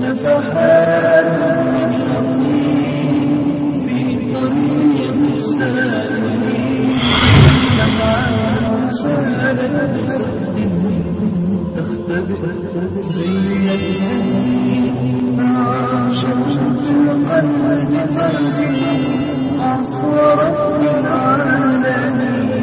نفحات من يقين في طريق السالمين نفعات سالت بسد تختبئ بين اليمين شمس القلب قلبي عفو رب العالمين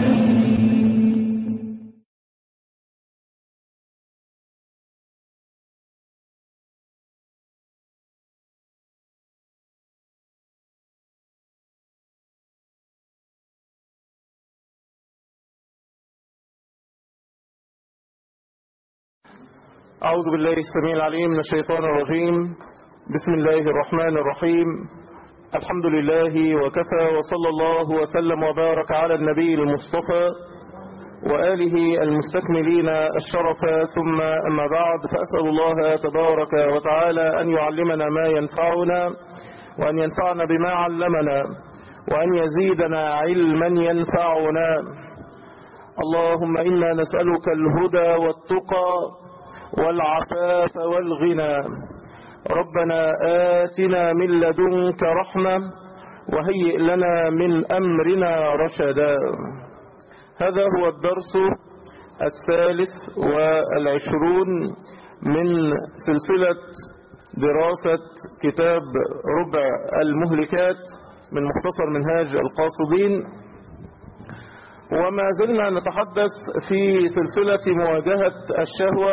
أعوذ بالله السميع العليم من الشيطان الرجيم بسم الله الرحمن الرحيم الحمد لله وكفى وصلى الله وسلم وبارك على النبي المصطفى وآله المستكملين الشرف ثم أما بعد فأسأل الله تبارك وتعالى أن يعلمنا ما ينفعنا وأن ينفعنا بما علمنا وأن يزيدنا علما ينفعنا اللهم إنا نسألك الهدى والتقى والعفاف والغنى ربنا آتنا من لدنك رحمة وهيئ لنا من أمرنا رشدا هذا هو الدرس الثالث والعشرون من سلسلة دراسة كتاب ربع المهلكات من مختصر منهاج القاصدين وما زلنا نتحدث في سلسلة مواجهة الشهوة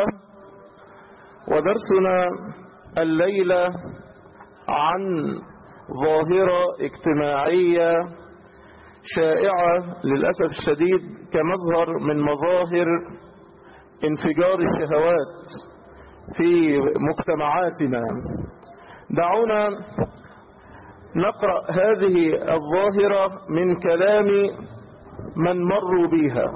ودرسنا الليلة عن ظاهرة اجتماعية شائعة للأسف الشديد كمظهر من مظاهر انفجار الشهوات في مجتمعاتنا دعونا نقرأ هذه الظاهرة من كلام من مروا بها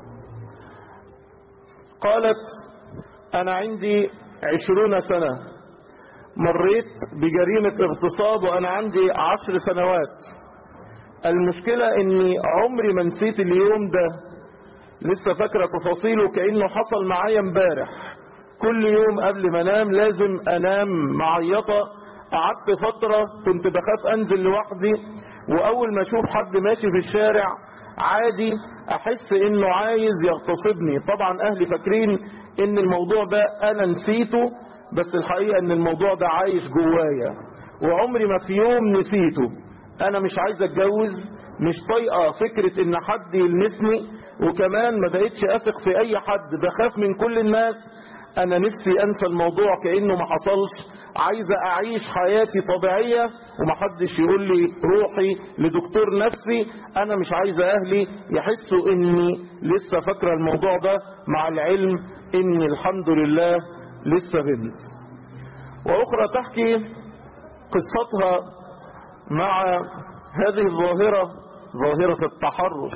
قالت أنا عندي عشرون سنة مريت بجريمة اغتصاب وأنا عندي عشر سنوات المشكلة أني عمري ما نسيت اليوم ده لسه فاكرة تفاصيله كأنه حصل معايا امبارح كل يوم قبل ما انام لازم انام معيطة قعدت فترة كنت بخاف انزل لوحدي واول ما اشوف حد ماشي في الشارع عادي احس انه عايز يغتصبني طبعا اهلي فاكرين ان الموضوع ده انا نسيته بس الحقيقة ان الموضوع ده عايش جوايا وعمري ما في يوم نسيته انا مش عايز اتجوز مش طايقة فكرة ان حد يلمسني وكمان ما بقتش اثق في اي حد بخاف من كل الناس انا نفسي انسى الموضوع كأنه ما حصلش عايزة اعيش حياتي طبيعية ومحدش يقول لي روحي لدكتور نفسي انا مش عايزة اهلي يحسوا اني لسه فاكرة الموضوع ده مع العلم اني الحمد لله لسه بنت واخرى تحكي قصتها مع هذه الظاهرة ظاهرة التحرش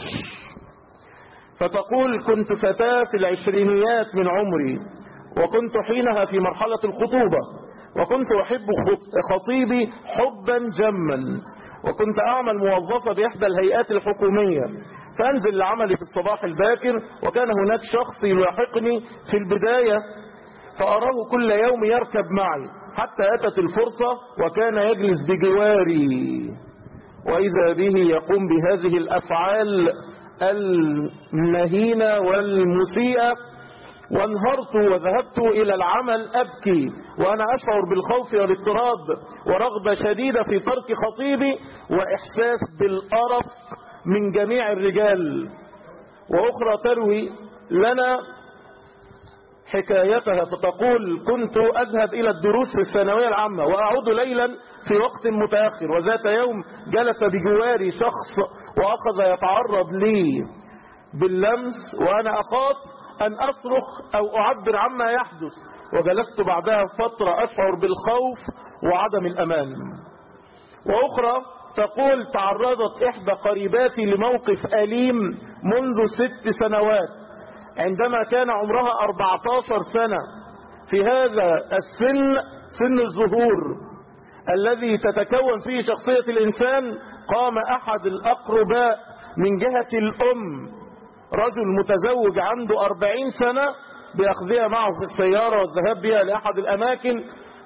فتقول كنت فتاة في العشرينيات من عمري وكنت حينها في مرحلة الخطوبة وكنت أحب خطيبي حبا جما وكنت أعمل موظفة بإحدى الهيئات الحكومية فأنزل لعملي في الصباح الباكر وكان هناك شخص يلاحقني في البداية فأراه كل يوم يركب معي حتى أتت الفرصة وكان يجلس بجواري وإذا به يقوم بهذه الأفعال المهينة والمسيئة وانهرت وذهبت إلى العمل أبكي وأنا أشعر بالخوف والاضطراب ورغبة شديدة في ترك خطيبي وإحساس بالقرف من جميع الرجال وأخرى تروي لنا حكايتها فتقول كنت أذهب إلى الدروس في الثانوية العامة وأعود ليلا في وقت متأخر وذات يوم جلس بجواري شخص وأخذ يتعرض لي باللمس وأنا أخاف أن أصرخ أو أعبر عما يحدث وجلست بعدها فترة أشعر بالخوف وعدم الأمان وأخرى تقول تعرضت إحدى قريباتي لموقف أليم منذ ست سنوات عندما كان عمرها 14 سنة في هذا السن سن الظهور الذي تتكون فيه شخصية الإنسان قام أحد الأقرباء من جهة الأم رجل متزوج عنده 40 سنة بأخذها معه في السيارة والذهاب بها لأحد الأماكن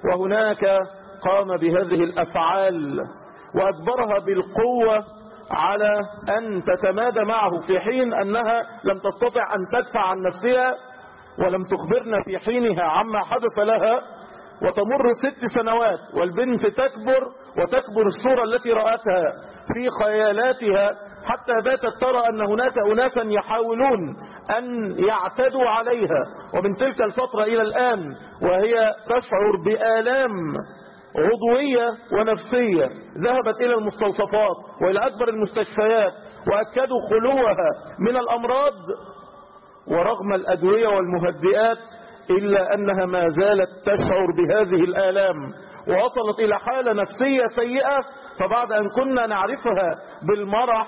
وهناك قام بهذه الأفعال وأجبرها بالقوة على أن تتمادى معه في حين أنها لم تستطع أن تدفع عن نفسها ولم تخبرنا في حينها عما حدث لها وتمر ست سنوات والبنت تكبر وتكبر الصورة التي رأتها في خيالاتها حتى باتت ترى أن هناك أناسا يحاولون أن يعتدوا عليها ومن تلك الفترة إلى الآن وهي تشعر بآلام عضوية ونفسية ذهبت إلى المستوصفات وإلى أكبر المستشفيات وأكدوا خلوها من الأمراض ورغم الأدوية والمهدئات إلا أنها ما زالت تشعر بهذه الآلام ووصلت إلى حالة نفسية سيئة فبعد أن كنا نعرفها بالمرح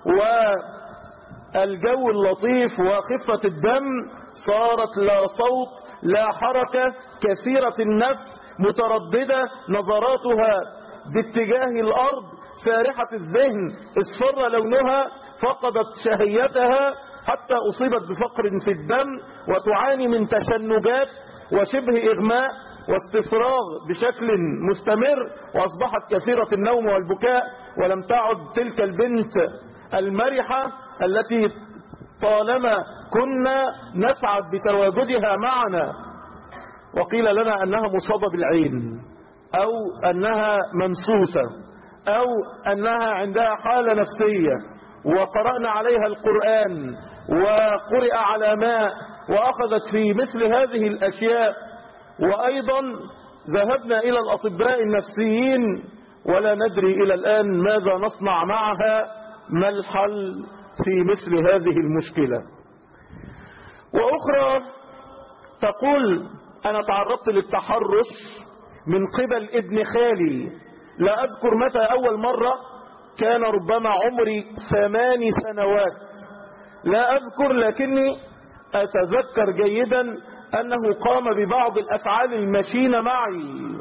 والجو اللطيف وخفة الدم صارت لا صوت لا حركة كثيرة النفس مترددة نظراتها باتجاه الأرض سارحة الذهن اصفر لونها فقدت شهيتها حتى أصيبت بفقر في الدم وتعاني من تشنجات وشبه إغماء واستفراغ بشكل مستمر وأصبحت كثيرة النوم والبكاء ولم تعد تلك البنت المرحة التي طالما كنا نسعد بتواجدها معنا وقيل لنا أنها مصابة بالعين أو أنها ممسوسة أو أنها عندها حالة نفسية وقرأنا عليها القرآن وقرئ على ماء وأخذت في مثل هذه الأشياء وأيضا ذهبنا إلى الأطباء النفسيين ولا ندري إلى الآن ماذا نصنع معها ما الحل في مثل هذه المشكلة وأخرى تقول أنا تعرضت للتحرش من قبل ابن خالي لا أذكر متى أول مرة كان ربما عمري ثمان سنوات لا أذكر لكني أتذكر جيدا أنه قام ببعض الأفعال المشينة معي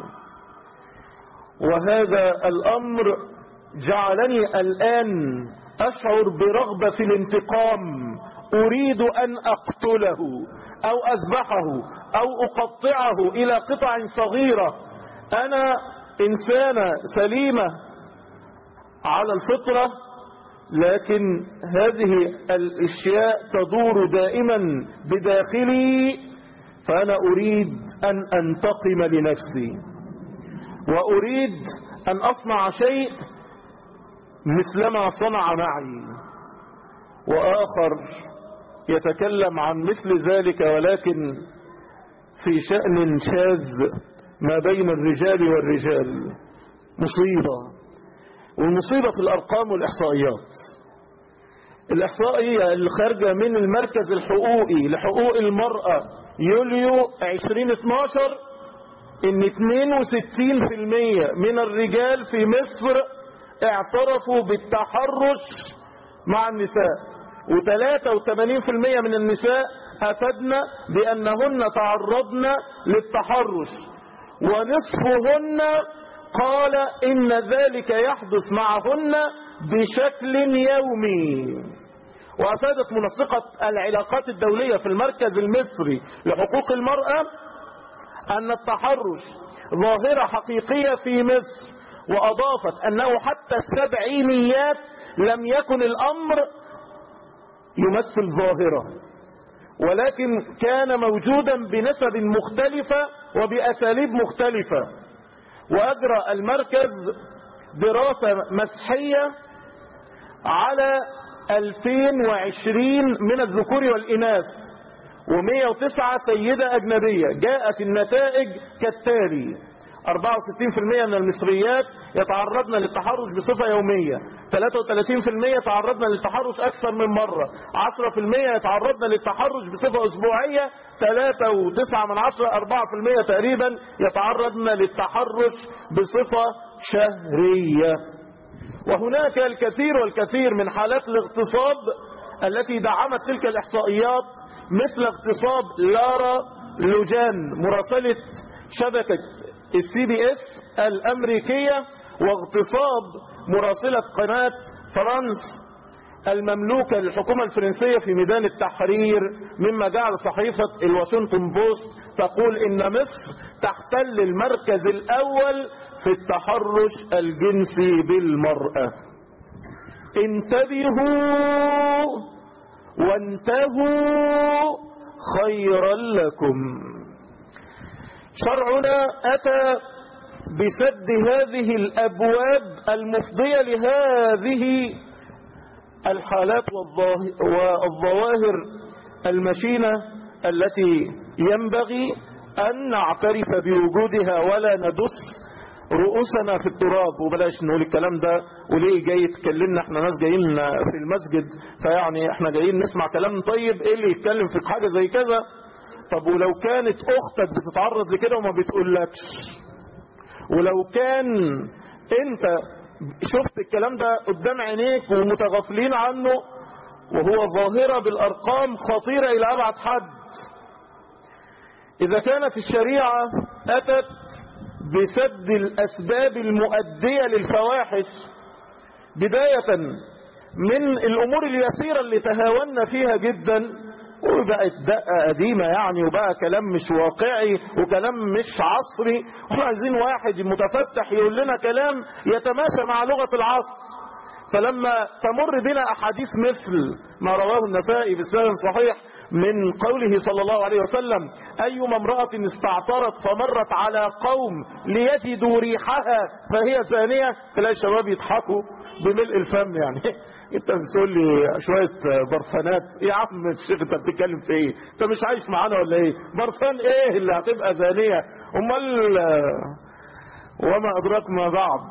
وهذا الأمر جعلني الآن أشعر برغبة في الانتقام أريد أن أقتله أو أذبحه أو أقطعه إلى قطع صغيرة أنا إنسانة سليمة على الفطرة لكن هذه الاشياء تدور دائما بداخلي فانا اريد ان انتقم لنفسي واريد ان اصنع شيء مثلما صنع معي واخر يتكلم عن مثل ذلك ولكن في شأن شاذ ما بين الرجال والرجال مصيبة والمصيبة في الأرقام والإحصائيات الإحصائية اللي خارجة من المركز الحقوقي لحقوق المرأة يوليو 2012 ان 62% من الرجال في مصر اعترفوا بالتحرش مع النساء و83% من النساء أفدنا بأنهن تعرضن للتحرش ونصفهن قال إن ذلك يحدث معهن بشكل يومي وأفادت منسقة العلاقات الدولية في المركز المصري لحقوق المرأة أن التحرش ظاهرة حقيقية في مصر وأضافت أنه حتى السبعينيات لم يكن الأمر يمثل ظاهرة ولكن كان موجودا بنسب مختلفة وبأساليب مختلفة وأجرى المركز دراسة مسحية على 2020 من الذكور والإناث و109 سيدة أجنبية جاءت النتائج كالتالي 64% من المصريات يتعرضن للتحرش بصفة يومية 33% تعرضن للتحرش أكثر من مرة 10% يتعرضن للتحرش بصفة أسبوعية 3.9 من 10 4% تقريبا يتعرضن للتحرش بصفة شهرية وهناك الكثير والكثير من حالات الاغتصاب التي دعمت تلك الإحصائيات مثل اغتصاب لارا لوجان مراسلة شبكة السي بي اس الامريكية واغتصاب مراسلة قناة فرانس المملوكة للحكومة الفرنسية في ميدان التحرير مما جعل صحيفة الواشنطن بوست تقول إن مصر تحتل المركز الأول في التحرش الجنسي بالمرأة انتبهوا وانتهوا خيرا لكم شرعنا أتى بسد هذه الأبواب المفضية لهذه الحالات والظواهر المشينة التي ينبغي أن نعترف بوجودها ولا ندس رؤوسنا في التراب وبلاش نقول الكلام ده وليه جاي تكلمنا احنا ناس جايين في المسجد فيعني احنا جايين نسمع كلام طيب ايه اللي يتكلم في حاجة زي كذا طب ولو كانت اختك بتتعرض لكده وما بتقولكش ولو كان انت شفت الكلام ده قدام عينيك ومتغافلين عنه وهو ظاهرة بالارقام خطيرة الى ابعد حد اذا كانت الشريعة اتت بسد الاسباب المؤدية للفواحش بداية من الامور اليسيرة اللي تهاونا فيها جدا وبقت دقة قديمة يعني وبقى كلام مش واقعي وكلام مش عصري واحنا عايزين واحد متفتح يقول لنا كلام يتماشى مع لغة العصر فلما تمر بنا احاديث مثل ما رواه النسائي بسند صحيح من قوله صلى الله عليه وسلم أيما امرأة استعطرت فمرت على قوم ليجدوا ريحها فهي زانية تلاقي الشباب يضحكوا بملء الفم يعني انت بتقول لي شوية برفانات يا عم الشيخ انت بتتكلم في ايه انت مش عايش معانا ولا ايه برفان ايه اللي هتبقى زانية امال وما ادراك ما بعد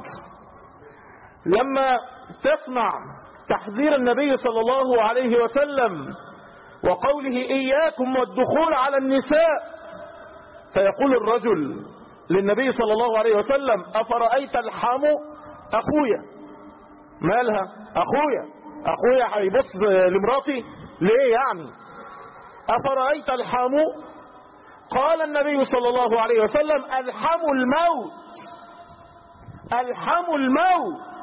لما تسمع تحذير النبي صلى الله عليه وسلم وقوله إياكم والدخول على النساء فيقول الرجل للنبي صلى الله عليه وسلم أفرأيت الحم أخويا مالها أخويا أخويا هيبص لمراتي ليه يعني أفرأيت الحم قال النبي صلى الله عليه وسلم الحم الموت الحم الموت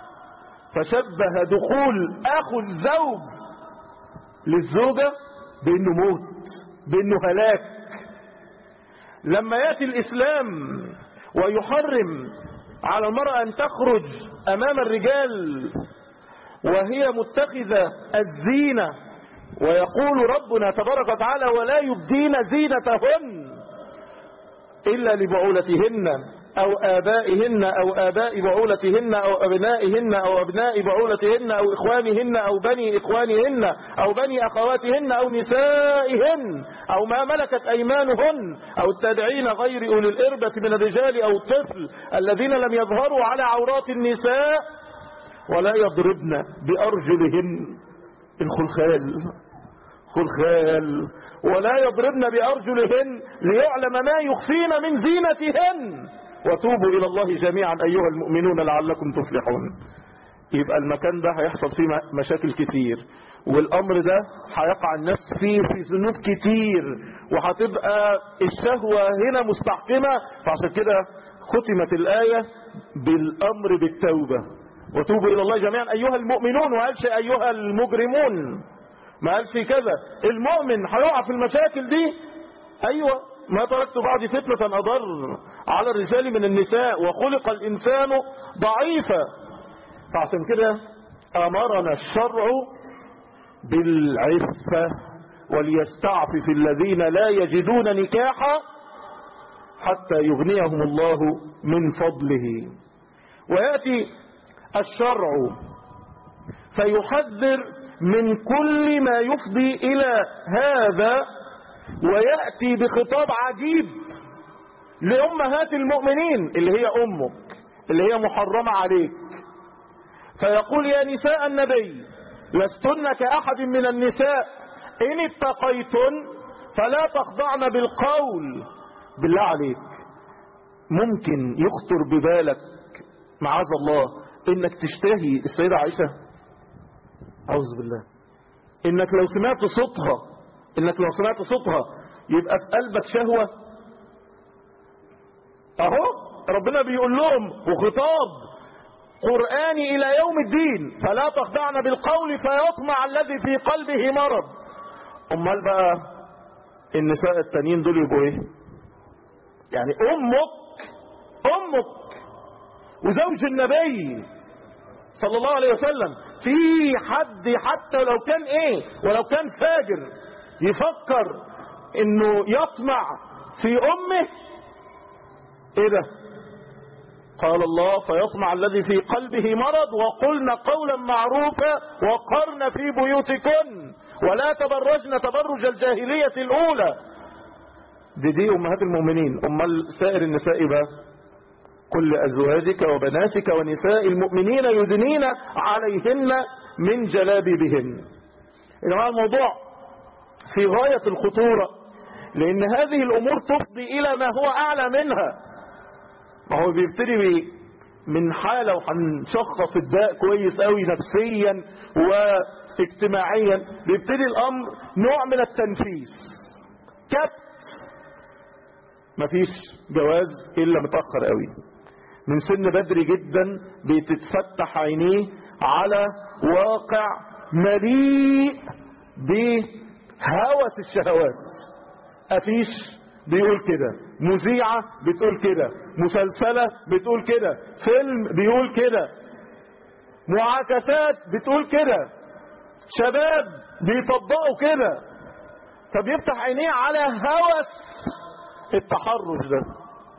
فشبه دخول أخو الزوج للزوجة بأنه موت بأنه هلاك لما يأتي الإسلام ويحرم على المرأة أن تخرج أمام الرجال وهي متخذة الزينة ويقول ربنا تبارك وتعالى ولا يبدين زينتهن إلا لبعولتهن أو آبائهن أو آباء بعولتهن أو أبنائهن أو أبناء بعولتهن أو إخوانهن أو بني إخوانهن أو بني أخواتهن أو نسائهن أو ما ملكت أيمانهن أو التابعين غير أولي الإربة من الرجال أو الطفل الذين لم يظهروا على عورات النساء ولا يضربن بأرجلهن الخلخال خلخال ولا يضربن بأرجلهن ليعلم ما يخفين من زينتهن وتوبوا إلى الله جميعا أيها المؤمنون لعلكم تفلحون يبقى المكان ده هيحصل فيه مشاكل كتير والأمر ده هيقع الناس فيه في ذنوب كتير وهتبقى الشهوة هنا مستحكمة فعشان كده ختمت الآية بالأمر بالتوبة وتوبوا إلى الله جميعا أيها المؤمنون وقالش أيها المجرمون ما قالش كذا المؤمن هيقع في المشاكل دي أيوة ما تركت بعد فتنة أضر على الرجال من النساء وخلق الإنسان ضعيفا فعشان كده أمرنا الشرع بالعفة وليستعفف الذين لا يجدون نكاحا حتى يغنيهم الله من فضله ويأتي الشرع فيحذر من كل ما يفضي إلى هذا ويأتي بخطاب عجيب لأمهات المؤمنين اللي هي أمك اللي هي محرمة عليك فيقول يا نساء النبي لستن كأحد من النساء إن اتقيتن فلا تخضعن بالقول بالله عليك ممكن يخطر ببالك معاذ الله انك تشتهي السيدة عائشة أعوذ بالله انك لو سمعت صوتها انك لو سمعت صوتها يبقى في قلبك شهوة اهو ربنا بيقول لهم وخطاب قرآني إلى يوم الدين فلا تخدعن بالقول فيطمع الذي في قلبه مرض أمال بقى النساء التانيين دول يبقوا ايه يعني أمك أمك وزوج النبي صلى الله عليه وسلم في حد حتى لو كان ايه ولو كان فاجر يفكر انه يطمع في امه ايه ده قال الله فيطمع الذي في قلبه مرض وقلنا قولا معروفا وقرن في بيوتكن ولا تبرجن تبرج الجاهلية الأولى دي دي أمهات المؤمنين أمال سائر النساء بقى كل أزواجك وبناتك ونساء المؤمنين يدنين عليهن من جلابيبهن إنما الموضوع في غاية الخطورة لأن هذه الأمور تفضي إلى ما هو أعلى منها ما هو بيبتدي بي من حالة وهنشخص الداء كويس قوي نفسيا واجتماعيا بيبتدي الأمر نوع من التنفيس كبت مفيش جواز إلا متأخر قوي من سن بدري جدا بتتفتح عينيه على واقع مليء بهوس الشهوات أفيش بيقول كده مذيعة بتقول كده مسلسلة بتقول كده فيلم بيقول كده معاكسات بتقول كده شباب بيطبقوا كده فبيفتح عينيه على هوس التحرش ده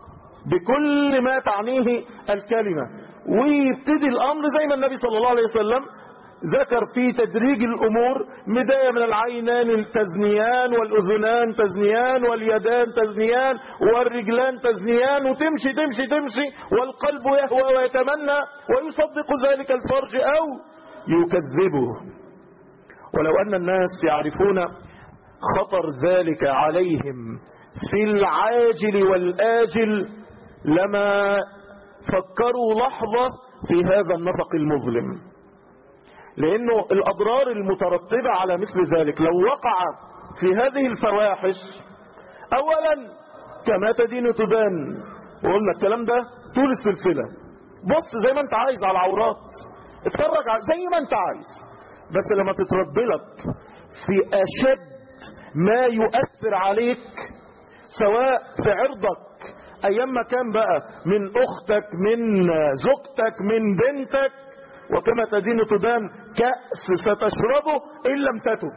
بكل ما تعنيه الكلمة ويبتدي الأمر زي ما النبي صلى الله عليه وسلم ذكر في تدريج الأمور بداية من العينان تزنيان والأذنان تزنيان واليدان تزنيان والرجلان تزنيان وتمشي تمشي تمشي والقلب يهوى ويتمنى ويصدق ذلك الفرج أو يكذبه ولو أن الناس يعرفون خطر ذلك عليهم في العاجل والآجل لما فكروا لحظة في هذا النفق المظلم لأنه الأضرار المترتبة على مثل ذلك لو وقع في هذه الفواحش أولا كما تدين تدان وقلنا الكلام ده طول السلسلة بص زي ما انت عايز على العورات اتفرج على زي ما انت عايز بس لما تترد لك في أشد ما يؤثر عليك سواء في عرضك ايام ما كان بقى من اختك من زوجتك من بنتك وكما تدين تدان كأس ستشربه ان لم تتب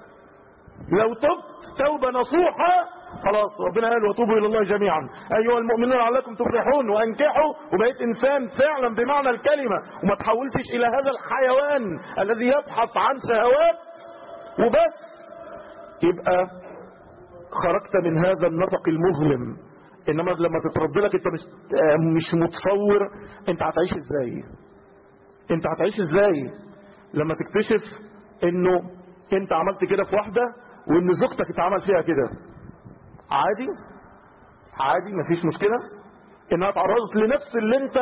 لو تبت توبة نصوحة خلاص ربنا قال وتوبوا الى الله جميعا ايها المؤمنون لعلكم تفلحون وانكحوا وبقيت انسان فعلا بمعنى الكلمة وما تحولتش الى هذا الحيوان الذي يبحث عن شهوات وبس يبقى خرجت من هذا النفق المظلم انما لما تترد لك انت مش مش متصور انت هتعيش ازاي انت هتعيش ازاي لما تكتشف انه انت عملت كده في واحدة وان زوجتك اتعمل فيها كده عادي عادي مفيش مشكلة انها تعرضت لنفس اللي انت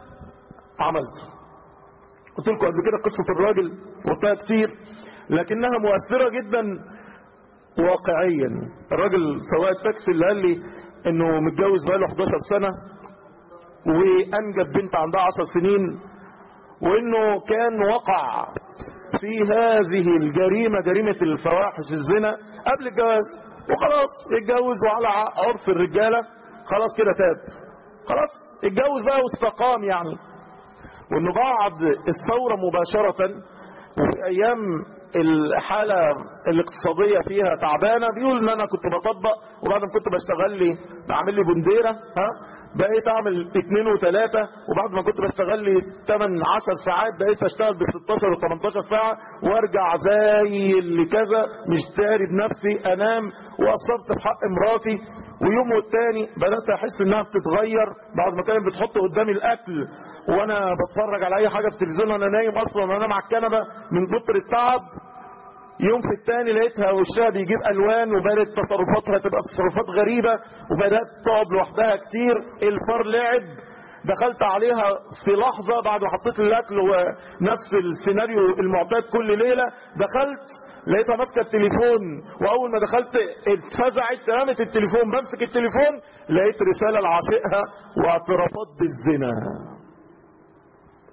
عملته قلت لكم قبل كده قصة الراجل قلتها كتير لكنها مؤثرة جدا واقعيا الراجل سواق التاكسي اللي قال لي انه متجوز بقاله 11 سنة وانجب بنت عندها 10 سنين وانه كان وقع في هذه الجريمة جريمة الفواحش الزنا قبل الجواز وخلاص اتجوز وعلى عرف الرجالة خلاص كده تاب خلاص اتجوز بقى واستقام يعني وانه بعد الثورة مباشرة وفي ايام الحالة الاقتصادية فيها تعبانة بيقول ان انا كنت بطبق وبعد ما كنت بشتغل لي بعمل لي بنديرة ها بقيت اعمل اتنين وتلاتة وبعد ما كنت بشتغل لي 8 10 ساعات بقيت اشتغل ب 16 و 18 ساعة وارجع زي اللي كذا مش تاري بنفسي انام وقصرت في حق مراتي ويوم والتاني بدأت احس انها بتتغير بعد ما كانت بتحط قدامي الاكل وانا بتفرج على اي حاجة في التلفزيون وانا نايم اصلا وانا على الكنبة من كتر التعب يوم في التاني لقيتها وشها بيجيب الوان وبدات تصرفاتها تبقى تصرفات غريبة وبدات تقعد لوحدها كتير الفار لعب دخلت عليها في لحظة بعد ما حطيت الاكل ونفس السيناريو المعتاد كل ليلة دخلت لقيتها ماسكة التليفون واول ما دخلت اتفزعت رمت التليفون بمسك التليفون لقيت رسالة لعاشقها واعترافات بالزنا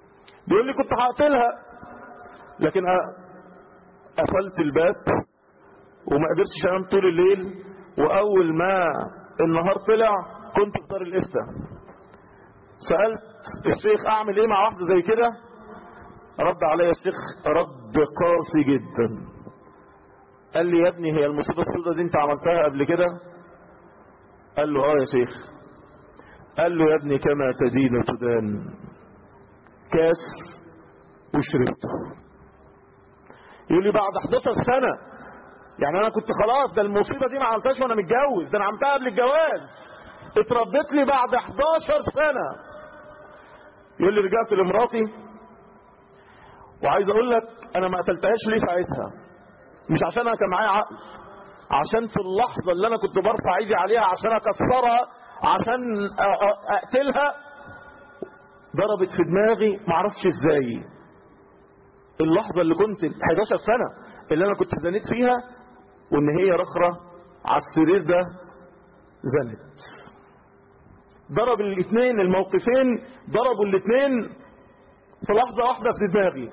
بيقول لي كنت هقتلها لكن قفلت الباب وما قدرتش انام طول الليل واول ما النهار طلع كنت في دار الافتاء سالت الشيخ اعمل ايه مع واحده زي كده رد عليا الشيخ رد قاسي جدا قال لي يا ابني هي المصيبه السوداء دي انت عملتها قبل كده قال له اه يا شيخ قال له يا ابني كما تدين تدان كاس وشربته يقول لي بعد 11 سنة يعني انا كنت خلاص ده المصيبة دي ما عملتهاش وانا متجوز ده انا عملتها قبل الجواز اتربيت لي بعد 11 سنة يقول لي رجعت لمراتي وعايز اقول لك انا ما قتلتهاش ليه ساعتها مش عشان انا كان معايا عقل عشان في اللحظة اللي انا كنت برفع ايدي عليها عشان اكسرها عشان اقتلها ضربت في دماغي معرفش ازاي اللحظة اللي كنت 11 سنة اللي انا كنت زنيت فيها وان هي رخرة على السرير ده زنت ضرب الاثنين الموقفين ضربوا الاثنين في لحظة واحدة في دماغي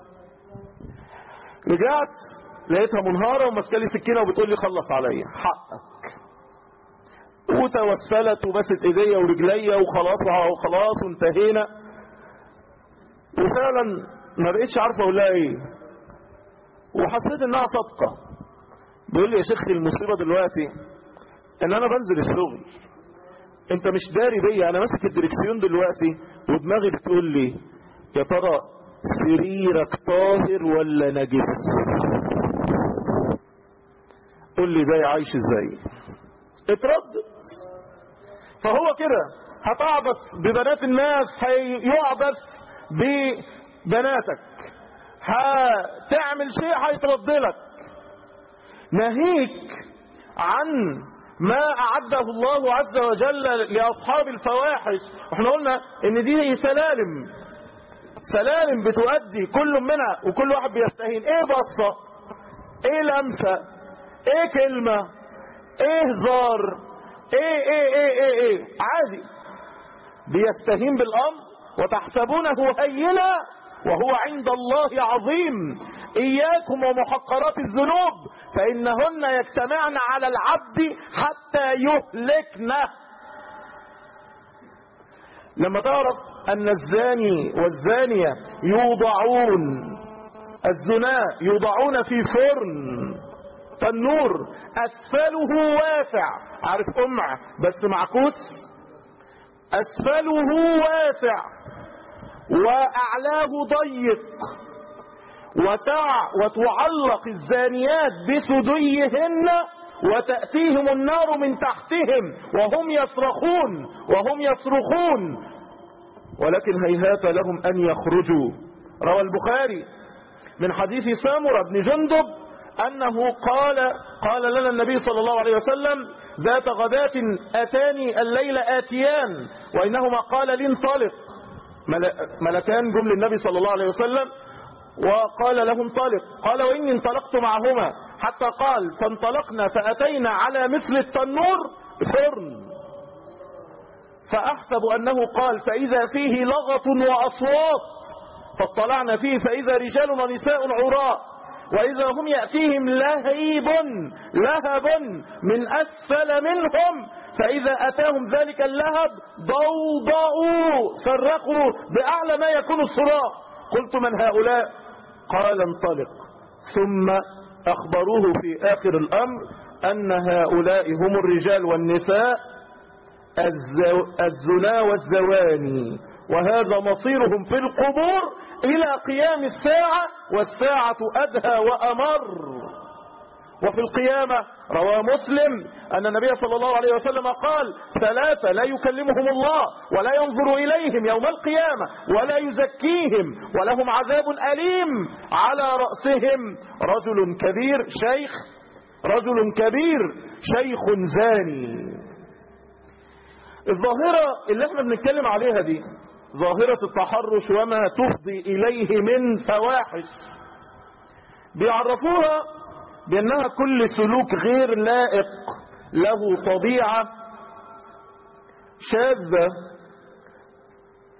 رجعت لقيتها منهارة وماسكه لي سكينة وبتقول لي خلص عليا حقك وتوسلت وبست ايديا ورجليا وخلاص وخلاص وانتهينا وفعلا ما بقتش عارفه اقول لها ايه وحسيت انها صادقه بيقول لي يا شيخ المصيبه دلوقتي ان انا بنزل الشغل انت مش داري بيا انا ماسك الدركسيون دلوقتي ودماغي بتقول لي يا ترى سريرك طاهر ولا نجس قول لي ده عايش ازاي اتردد فهو كده هتعبث ببنات الناس هيعبث ببناتك هتعمل شيء هيترد لك ناهيك عن ما أعده الله عز وجل لأصحاب الفواحش احنا قلنا ان دي سلالم سلالم بتؤدي كل منها وكل واحد بيستهين ايه بصة ايه لمسة ايه كلمة ايه هزار ايه ايه ايه ايه ايه عادي بيستهين بالامر وتحسبونه هينا وهو عند الله عظيم اياكم ومحقرات الذنوب فانهن يجتمعن على العبد حتى يهلكنه لما تعرف ان الزاني والزانية يوضعون الزناء يوضعون في فرن تنور اسفله واسع عارف قمع بس معكوس اسفله واسع واعلاه ضيق وتع وتعلق الزانيات بثديهن وتأتيهم النار من تحتهم وهم يصرخون وهم يصرخون ولكن هيهات لهم أن يخرجوا روى البخاري من حديث سامرة بن جندب أنه قال قال لنا النبي صلى الله عليه وسلم ذات غداة أتاني الليل آتيان وإنهما قال لي انطلق ملكان جم للنبي صلى الله عليه وسلم وقال له انطلق قال وإني انطلقت معهما حتى قال فانطلقنا فأتينا على مثل التنور فرن فأحسب أنه قال فإذا فيه لغط وأصوات فاطلعنا فيه فإذا رجال ونساء عراء وإذا هم يأتيهم لهيب لهب من أسفل منهم فإذا أتاهم ذلك اللهب ضوضاءوا صرخوا بأعلى ما يكون الصراخ قلت من هؤلاء قال انطلق ثم أخبروه في آخر الأمر أن هؤلاء هم الرجال والنساء الزو... الزنا والزواني وهذا مصيرهم في القبور إلى قيام الساعة والساعة أدهى وأمر وفي القيامة روى مسلم أن النبي صلى الله عليه وسلم قال ثلاثة لا يكلمهم الله ولا ينظر إليهم يوم القيامة ولا يزكيهم ولهم عذاب أليم على رأسهم رجل كبير شيخ رجل كبير شيخ زاني الظاهرة اللي احنا بنتكلم عليها دي ظاهرة التحرش وما تفضي إليه من فواحش بيعرفوها بأنها كل سلوك غير لائق له طبيعة شاذة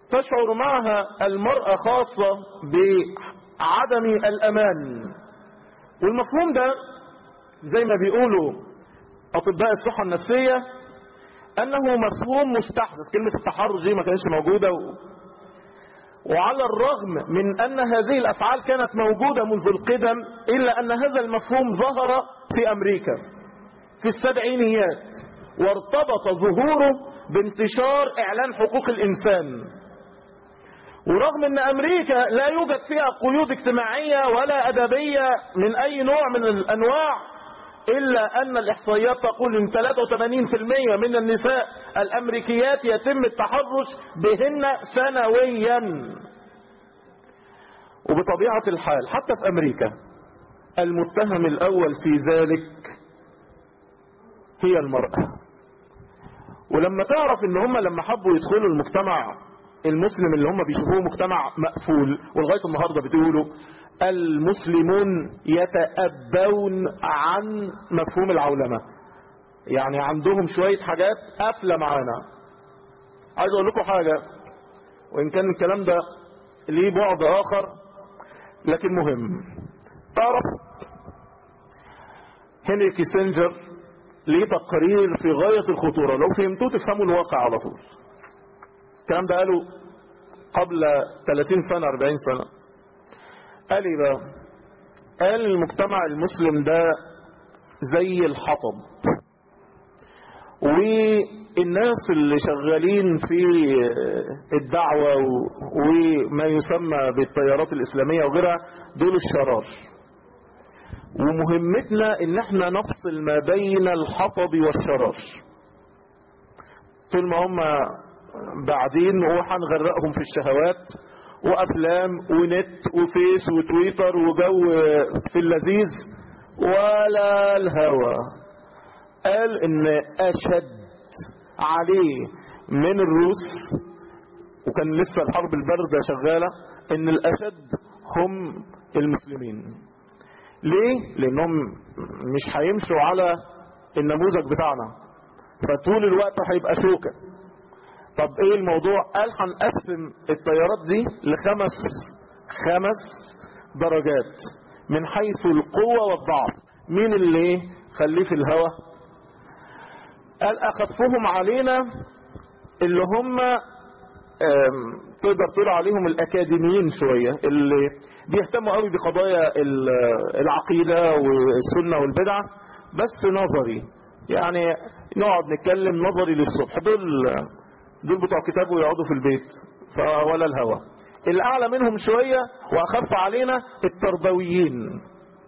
تشعر معها المرأة خاصة بعدم الأمان والمفهوم ده زي ما بيقولوا أطباء الصحة النفسية أنه مفهوم مستحدث كلمة التحرش دي ما كانتش موجودة و... وعلى الرغم من أن هذه الأفعال كانت موجودة منذ القدم إلا أن هذا المفهوم ظهر في أمريكا في السبعينيات وارتبط ظهوره بانتشار إعلان حقوق الإنسان ورغم أن أمريكا لا يوجد فيها قيود اجتماعية ولا أدبية من أي نوع من الأنواع إلا أن الإحصائيات تقول أن 83% من النساء الأمريكيات يتم التحرش بهن سنويا وبطبيعة الحال حتى في أمريكا المتهم الأول في ذلك هي المرأة ولما تعرف ان هم لما حبوا يدخلوا المجتمع المسلم اللي هم بيشوفوه مجتمع مقفول ولغاية النهاردة بتقولوا المسلمون يتأبون عن مفهوم العولمة يعني عندهم شوية حاجات قافلة معانا عايز اقول لكم حاجة وان كان الكلام ده ليه بعد اخر لكن مهم تعرف هنري كيسنجر ليه تقرير في غاية الخطورة لو فهمتوه تفهموا الواقع على طول الكلام ده قاله قبل 30 سنة 40 سنة قال ايه بقى قال المجتمع المسلم ده زي الحطب والناس اللي شغالين في الدعوة وما يسمى بالتيارات الإسلامية وغيرها دول الشرار ومهمتنا ان احنا نفصل ما بين الحطب والشرار طول ما هم بعدين وهنغرقهم في الشهوات وافلام ونت وفيس وتويتر وجو في اللذيذ ولا الهوى قال ان اشد عليه من الروس وكان لسه الحرب الباردة شغالة ان الاشد هم المسلمين ليه لانهم مش هيمشوا على النموذج بتاعنا فطول الوقت هيبقى شوكة طب ايه الموضوع قال هنقسم الطيارات دي لخمس خمس درجات من حيث القوة والضعف مين اللي خليه في الهوى قال اخفهم علينا اللي هم تقدر تقول عليهم الاكاديميين شوية اللي بيهتموا قوي بقضايا العقيدة والسنة والبدعة بس نظري يعني نقعد نتكلم نظري للصبح دول دول بتوع كتاب ويقعدوا في البيت فولا الهوى الاعلى منهم شوية واخف علينا التربويين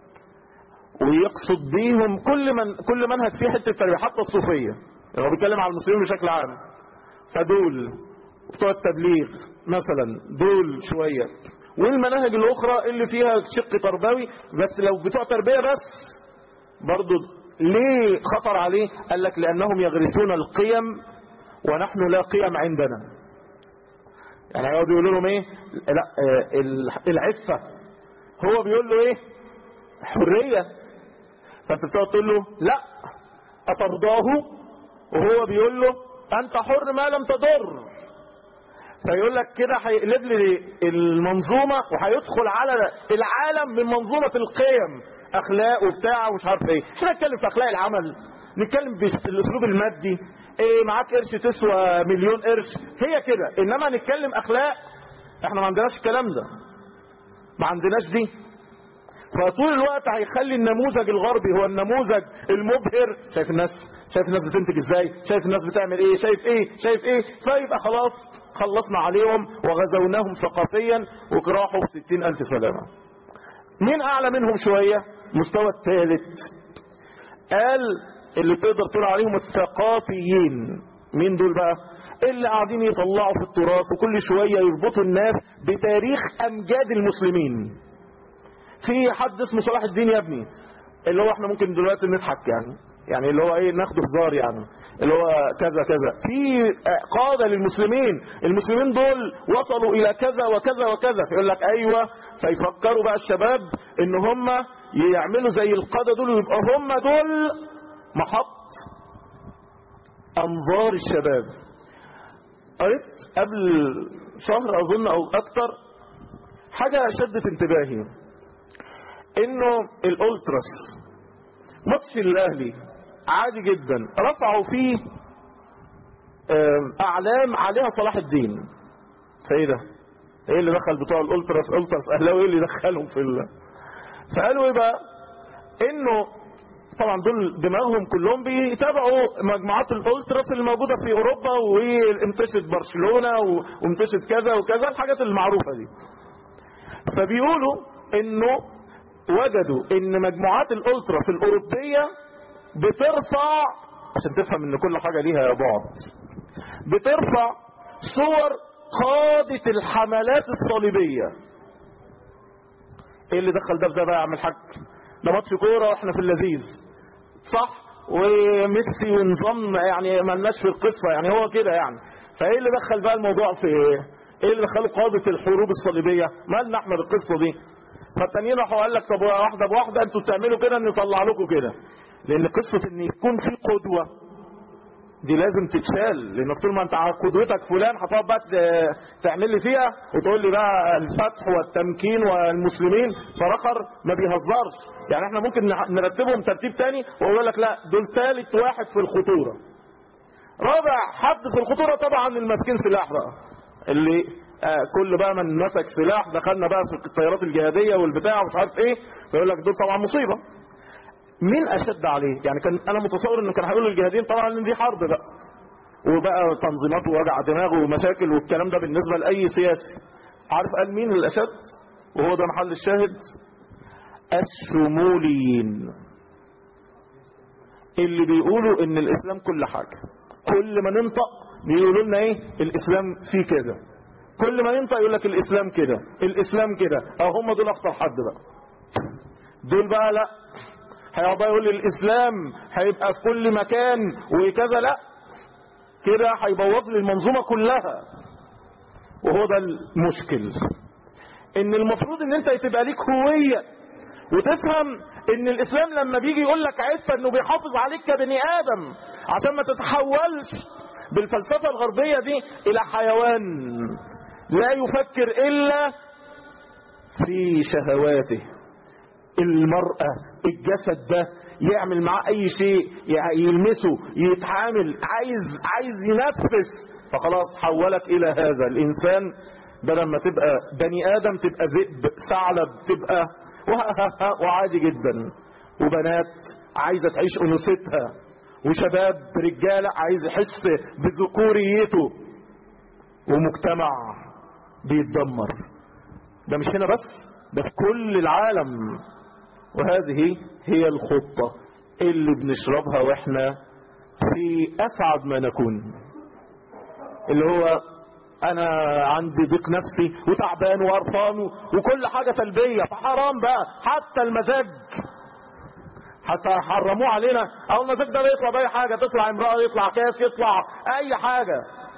ويقصد بيهم كل من كل منهج فيه حته التربيه حتى الصوفيه هو بيتكلم على المسلمين بشكل عام فدول بتوع التبليغ مثلا دول شويه والمناهج الاخرى اللي فيها شق تربوي بس لو بتوع تربيه بس برضو ليه خطر عليه قال لك لانهم يغرسون القيم ونحن لا قيم عندنا يعني هيقعدوا يقولوا لهم ايه لا العفه هو بيقول له ايه حريه فانت بتقعد تقول له لا اترضاه وهو بيقول له انت حر ما لم تضر فيقول لك كده هيقلب لي المنظومه وهيدخل على العالم من منظومه القيم اخلاق وبتاع ومش عارف ايه احنا نتكلم في اخلاق العمل نتكلم بالاسلوب المادي ايه معاك قرش تسوى مليون قرش هي كده انما نتكلم اخلاق احنا ما عندناش الكلام ده ما عندناش دي فطول الوقت هيخلي النموذج الغربي هو النموذج المبهر شايف الناس شايف الناس بتنتج ازاي شايف الناس بتعمل ايه شايف ايه شايف ايه فيبقى خلاص خلصنا عليهم وغزوناهم ثقافيا وجراحوا بستين الف سلامة مين اعلى منهم شوية مستوى الثالث قال اللي تقدر تقول عليهم الثقافيين مين دول بقى اللي قاعدين يطلعوا في التراث وكل شوية يربطوا الناس بتاريخ امجاد المسلمين في حد اسمه صلاح الدين يا ابني اللي هو احنا ممكن دلوقتي نضحك يعني يعني اللي هو ايه ناخده هزار يعني اللي هو كذا كذا في قادة للمسلمين المسلمين دول وصلوا الى كذا وكذا وكذا فيقول لك ايوه فيفكروا بقى الشباب ان هم يعملوا زي القادة دول ويبقى هم دول محط انظار الشباب قريت قبل شهر اظن او اكتر حاجة شدت انتباهي انه الالتراس ماتش الاهلي عادي جدا رفعوا فيه آم، اعلام عليها صلاح الدين فايه ده ايه اللي دخل بتوع الالتراس التراس اهلاوي ايه اللي دخلهم في ال... فقالوا ايه بقى انه طبعا دول دماغهم كلهم بيتابعوا مجموعات الالتراس اللي موجوده في اوروبا وانتشت برشلونه و- وانتشت كذا وكذا الحاجات المعروفه دي فبيقولوا انه وجدوا ان مجموعات الالتراس الاوروبيه بترفع عشان تفهم ان كل حاجه ليها بعد بترفع صور قاده الحملات الصليبيه ايه اللي دخل ده في ده بقى يا عم الحاج ده ماتش كوره واحنا في اللذيذ صح وميسي ونظام يعني مالناش في القصه يعني هو كده يعني فايه اللي دخل بقى الموضوع في ايه ايه اللي دخله قاده الحروب الصليبيه مالنا احنا بالقصه دي فالتانيين راحوا قال لك طب واحده بواحده انتوا بتعملوا كده نطلع لكم كده لان قصه ان يكون في قدوه دي لازم تتشال لانك طول ما انت على قدوتك فلان هتقعد بقى ت- تعمل لي فيها وتقول لي بقى الفتح والتمكين والمسلمين فراخر ما بيهزرش يعني احنا ممكن نح- نرتبهم ترتيب تاني واقول لك لا دول ثالث واحد في الخطوره رابع حد في الخطوره طبعا الماسكين سلاح بقى اللي آه كل بقى من مسك سلاح دخلنا بقى في الطيارات الجهاديه والبتاع ومش عارف ايه فيقول لك دول طبعا مصيبه مين اشد عليه يعني كان انا متصور انه كان هيقولوا الجهاديين طبعا ان دي حرب بقى وبقى تنظيمات ووجع دماغ ومشاكل والكلام ده بالنسبه لاي سياسي عارف قال مين الاشد وهو ده محل الشاهد الشموليين اللي بيقولوا ان الاسلام كل حاجه كل ما ننطق بيقولوا لنا ايه الاسلام فيه كده كل ما ينطق يقول لك الاسلام كده الاسلام كده او هم دول اخطر حد بقى دول بقى لا هيقعد بقى يقول لي الاسلام هيبقى في كل مكان وكذا لا كده هيبوظ لي المنظومه كلها وهو ده المشكل ان المفروض ان انت تبقى ليك هويه وتفهم ان الاسلام لما بيجي يقول لك عفه انه بيحافظ عليك كبني ادم عشان ما تتحولش بالفلسفه الغربيه دي الى حيوان لا يفكر الا في شهواته المرأة الجسد ده يعمل معاه اي شيء يعني يلمسه يتعامل عايز عايز ينفس فخلاص حولك الى هذا الانسان بدل ما تبقى بني ادم تبقى ذئب ثعلب تبقى وعادي جدا وبنات عايزه تعيش انوثتها وشباب رجاله عايز يحس بذكوريته ومجتمع بيتدمر ده مش هنا بس ده في كل العالم وهذه هي الخطة اللي بنشربها واحنا في اسعد ما نكون اللي هو انا عندي ضيق نفسي وتعبان وقرفان وكل حاجة سلبية فحرام بقى حتى المزاج حتى حرموه علينا او المزاج ده يطلع باي حاجة تطلع امرأة يطلع كاس يطلع اي حاجة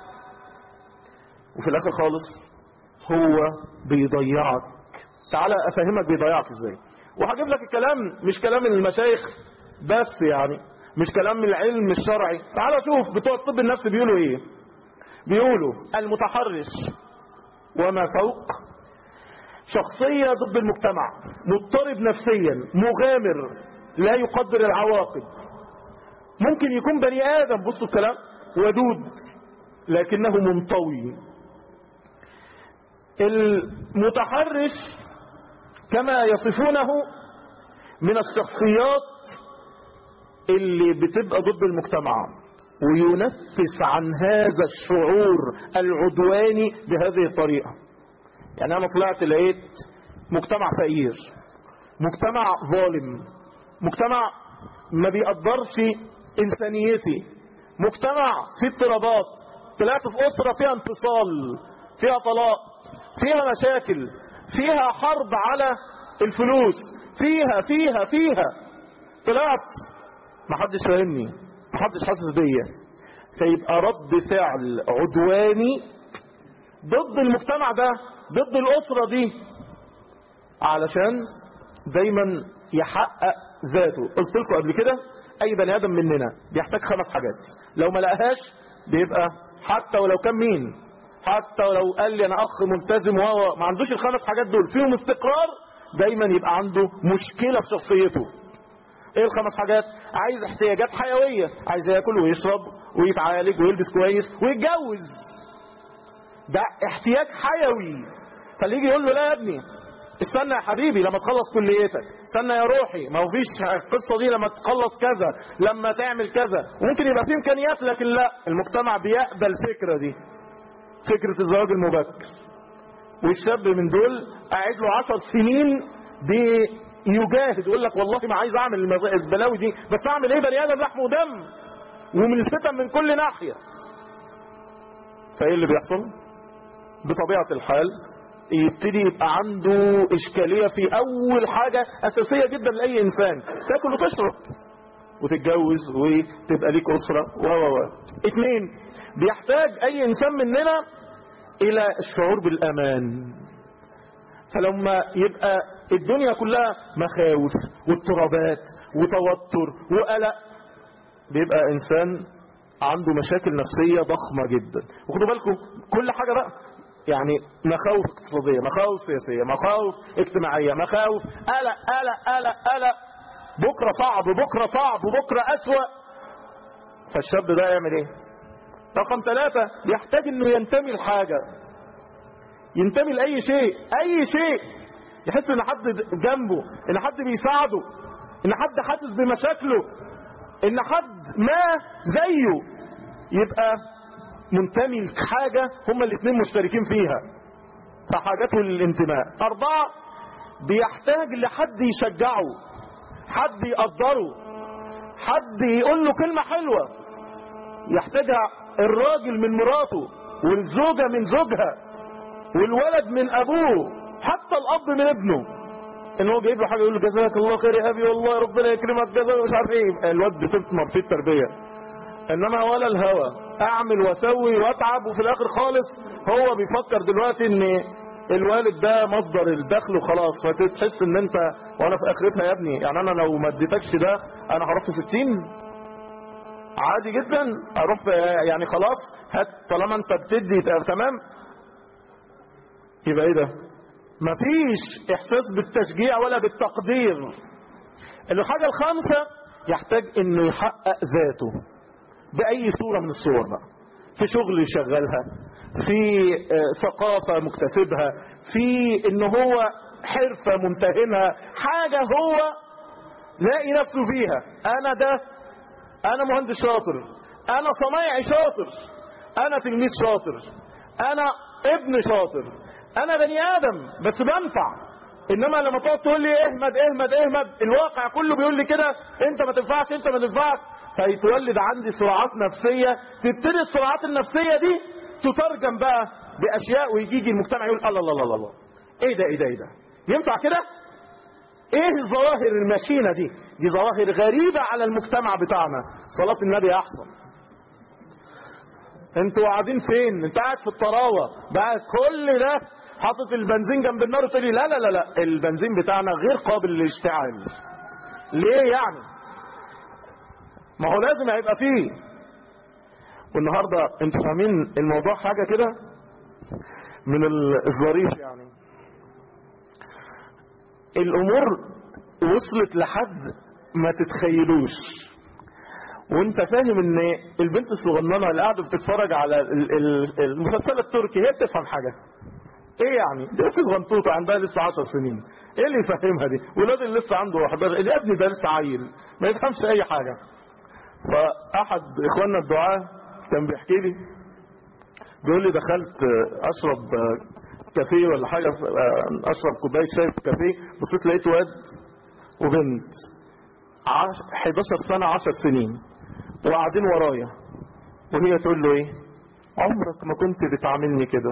وفي الاخر خالص هو بيضيعك تعالى افهمك بيضيعك ازاي وهجيب لك الكلام مش كلام المشايخ بس يعني مش كلام العلم الشرعي تعالى شوف بتوع الطب النفسي بيقولوا ايه بيقولوا المتحرش وما فوق شخصية ضد المجتمع مضطرب نفسيا مغامر لا يقدر العواقب ممكن يكون بني آدم بصوا الكلام ودود لكنه منطوي المتحرش كما يصفونه من الشخصيات اللي بتبقى ضد المجتمع وينفس عن هذا الشعور العدواني بهذه الطريقة يعني أنا طلعت لقيت مجتمع فقير مجتمع ظالم مجتمع ما بيقدرش إنسانيتي مجتمع فيه اضطرابات طلعت في أسرة فيها انفصال فيها طلاق فيها مشاكل فيها حرب على الفلوس فيها فيها فيها طلعت محدش فاهمني محدش حاسس بيا فيبقى رد فعل عدواني ضد المجتمع ده ضد الأسرة دي علشان دايما يحقق ذاته قلت لكم قبل كده اي بني ادم مننا بيحتاج خمس حاجات لو ما لقاهاش بيبقى حتى ولو كان مين حتى ولو قال لي انا اخ ملتزم وهو ما عندوش الخمس حاجات دول فيهم استقرار دايما يبقى عنده مشكله في شخصيته ايه الخمس حاجات عايز احتياجات حيويه عايز ياكل ويشرب ويتعالج ويلبس كويس ويتجوز ده احتياج حيوي فاللي يجي يقول له لا يا ابني استنى يا حبيبي لما تخلص كليتك استنى يا روحي ما هو فيش القصه دي لما تخلص كذا لما تعمل كذا ممكن يبقى في امكانيات لكن لا المجتمع بيقبل الفكره دي فكره الزواج المبكر والشاب من دول قاعد له 10 سنين بيجاهد يقول لك والله ما عايز اعمل المز- البلاوي دي بس اعمل ايه بني ادم لحم ودم ومن الفتن من كل ناحيه فايه اللي بيحصل بطبيعه الحال يبتدي يبقى عنده اشكاليه في اول حاجه اساسيه جدا لاي انسان تاكل وتشرب وتتجوز وتبقى ليك اسره و و و اتنين بيحتاج اي انسان مننا الى الشعور بالامان فلما يبقى الدنيا كلها مخاوف واضطرابات وتوتر وقلق بيبقى انسان عنده مشاكل نفسيه ضخمه جدا وخدوا بالكم كل حاجه بقى يعني مخاوف اقتصاديه مخاوف سياسيه مخاوف اجتماعيه مخاوف قلق قلق قلق قلق بكره صعب بكره صعب وبكره اسوأ فالشاب ده يعمل ايه رقم ثلاثة يحتاج انه ينتمي لحاجة ينتمي لأي شيء أي شيء يحس ان حد جنبه ان حد بيساعده ان حد حاسس بمشاكله ان حد ما زيه يبقى منتمي لحاجة هما الاثنين مشتركين فيها فحاجته للانتماء أربعة بيحتاج لحد يشجعه حد يقدره حد يقول له كلمة حلوة يحتاجها الراجل من مراته والزوجة من زوجها والولد من أبوه حتى الأب من ابنه ان هو جايب له حاجه يقول له جزاك الله خير يا ابي والله ربنا يكرمك جزاك مش عارف ايه الواد بتثمر في التربيه انما ولا الهوى اعمل واسوي واتعب وفي الاخر خالص هو بيفكر دلوقتي ان الوالد ده مصدر الدخل وخلاص فتحس ان انت وانا في اخرتها يا ابني يعني انا لو ما اديتكش ده انا هروح في 60 عادي جدا اروح في يعني خلاص هات طالما انت بتدي تمام يبقى ايه ده مفيش احساس بالتشجيع ولا بالتقدير الحاجة الخامسة يحتاج انه يحقق ذاته باي صورة من الصور بقى في شغل يشغلها في آه، ثقافة مكتسبها في ان هو حرفة ممتهنها حاجة هو لاقي نفسه فيها انا ده انا مهندس شاطر انا صنايعي شاطر انا تلميذ شاطر انا ابن شاطر انا بني ادم بس بنفع انما لما تقعد تقول لي اهمد اهمد اهمد الواقع كله بيقول لي كده انت ما تنفعش انت ما تنفعش فيتولد عندي صراعات نفسيه تبتدي الصراعات النفسيه دي تترجم بقى باشياء ويجي يجي المجتمع يقول الله الله الله الله ايه ده ايه ده ايه ده ينفع كده ايه الظواهر المشينه دي دي ظواهر غريبه على المجتمع بتاعنا صلاه النبي احسن انتوا قاعدين فين انت قاعد في الطراوه بقى كل ده حاطط البنزين جنب النار وتقول لي لا لا لا لا البنزين بتاعنا غير قابل للاشتعال ليه يعني ما هو لازم هيبقى فيه والنهارده انتوا فاهمين الموضوع حاجه كده من ال- الظريف يعني الامور وصلت لحد ما تتخيلوش وانت فاهم ان البنت الصغننه اللي قاعده بتتفرج على ال- ال- المسلسل التركي هي بتفهم حاجه ايه يعني دي بنت صغنطوطه عندها لسه 10 سنين ايه اللي يفهمها دي والواد اللي لسه عنده 11 الابن ده لسه عيل ما يفهمش اي حاجه فاحد اخواننا الدعاه كان بيحكي لي بيقول لي دخلت اشرب كافيه ولا حاجه اشرب كوبايه شاي في كافيه بصيت لقيت واد وبنت عش... 11 سنه 10 سنين وقاعدين ورايا وهي تقول له ايه عمرك ما كنت بتعاملني كده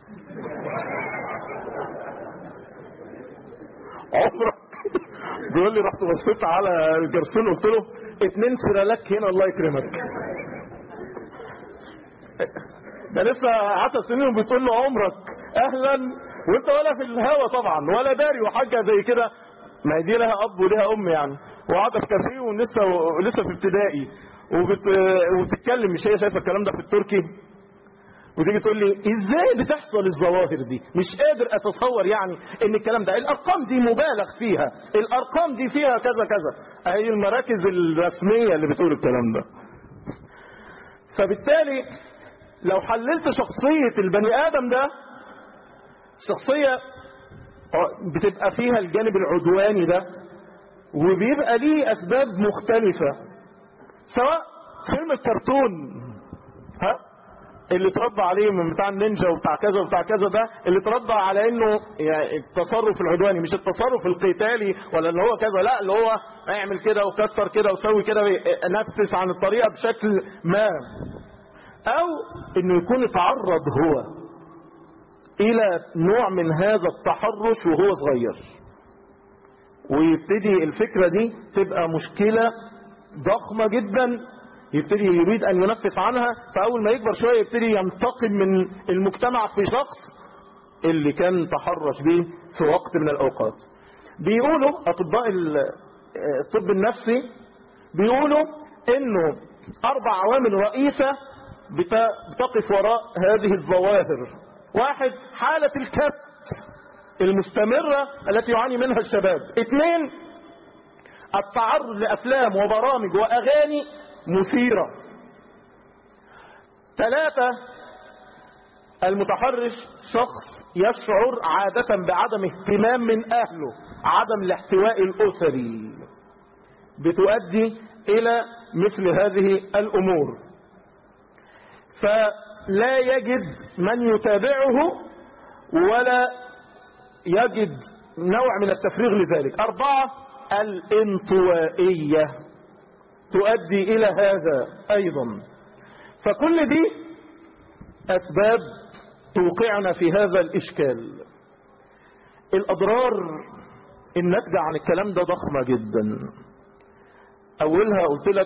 عمرك بيقول لي رحت بصيت على الجرسون قلت له اتنين سرالك هنا الله يكرمك ده لسه 10 سنين وبتقول له عمرك اهلا وانت ولا في الهوا طبعا ولا داري وحاجه زي كده ما هي دي لها اب ولها ام يعني وقاعده في كافيه ولسه لسه في ابتدائي وبت... وبتتكلم مش هي شايفه الكلام ده في التركي وتيجي تقول لي ازاي بتحصل الظواهر دي مش قادر اتصور يعني ان الكلام ده الارقام دي مبالغ فيها الارقام دي فيها كذا كذا اهي المراكز الرسميه اللي بتقول الكلام ده فبالتالي لو حللت شخصيه البني ادم ده شخصيه بتبقى فيها الجانب العدواني ده وبيبقى ليه اسباب مختلفه سواء فيلم الكرتون ها اللي اتربى عليه من بتاع النينجا وبتاع كذا وبتاع كذا ده اللي اتربى على انه يعني التصرف العدواني مش التصرف القتالي ولا اللي هو كذا لا اللي هو اعمل كده وكسر كده وسوي كده نفس عن الطريقه بشكل ما او انه يكون اتعرض هو الى نوع من هذا التحرش وهو صغير ويبتدي الفكره دي تبقى مشكله ضخمه جدا يبتدي يريد أن ينفس عنها فأول ما يكبر شوية يبتدي ينتقم من المجتمع في شخص اللي كان تحرش به في وقت من الأوقات بيقولوا أطباء الطب النفسي بيقولوا إنه أربع عوامل رئيسة بتقف وراء هذه الظواهر واحد حالة الكبت المستمرة التي يعاني منها الشباب اثنين التعرض لأفلام وبرامج وأغاني مثيرة ثلاثة المتحرش شخص يشعر عادة بعدم اهتمام من أهله عدم الاحتواء الأسري بتؤدي إلى مثل هذه الأمور فلا يجد من يتابعه ولا يجد نوع من التفريغ لذلك أربعة الانطوائية تؤدي إلى هذا أيضا فكل دي أسباب توقعنا في هذا الإشكال الأضرار الناتجة عن الكلام ده ضخمة جدا أولها قلت لك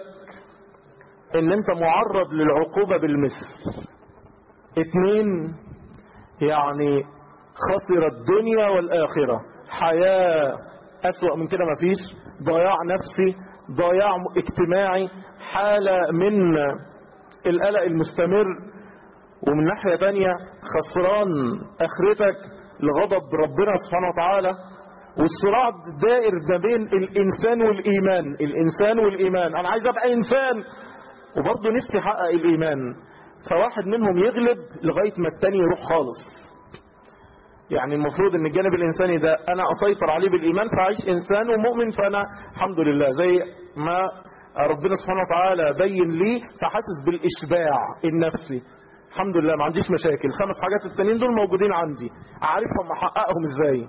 إن أنت معرض للعقوبة بالمثل اتنين يعني خسر الدنيا والآخرة حياة أسوأ من كده مفيش ضياع نفسي ضياع اجتماعي حالة من القلق المستمر ومن ناحية تانية خسران اخرتك لغضب ربنا سبحانه وتعالى والصراع دائر ما بين الانسان والايمان الانسان والايمان انا عايز ابقى انسان وبرضه نفسي احقق الايمان فواحد منهم يغلب لغاية ما التاني يروح خالص يعني المفروض ان الجانب الانساني ده انا اسيطر عليه بالايمان فاعيش انسان ومؤمن فانا الحمد لله زي ما ربنا سبحانه وتعالى بين لي فحاسس بالاشباع النفسي الحمد لله ما عنديش مشاكل خمس حاجات التانيين دول موجودين عندي عارفهم احققهم ازاي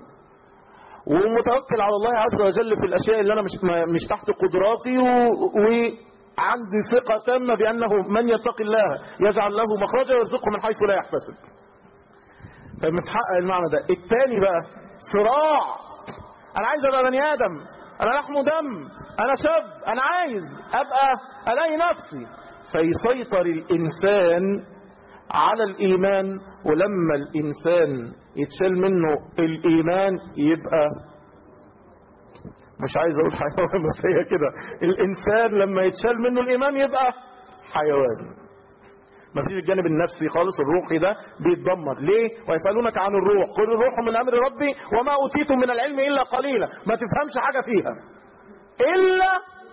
ومتوكل على الله عز وجل في الاشياء اللي انا مش مش تحت قدراتي و... وعندي ثقه تامه بانه من يتقي الله يجعل له مخرجا ويرزقه من حيث لا يحتسب فمتحقق المعنى ده التاني بقى صراع انا عايز ابقى بني ادم انا لحم ودم انا شاب انا عايز ابقى الاقي نفسي فيسيطر الانسان على الايمان ولما الانسان يتشال منه الايمان يبقى مش عايز اقول حيوان بس هي كده الانسان لما يتشال منه الايمان يبقى حيوان ما فيش الجانب النفسي خالص الروحي ده بيتدمر ليه ويسألونك عن الروح قل الروح من أمر ربي وما أوتيتم من العلم إلا قليلا ما تفهمش حاجة فيها إلا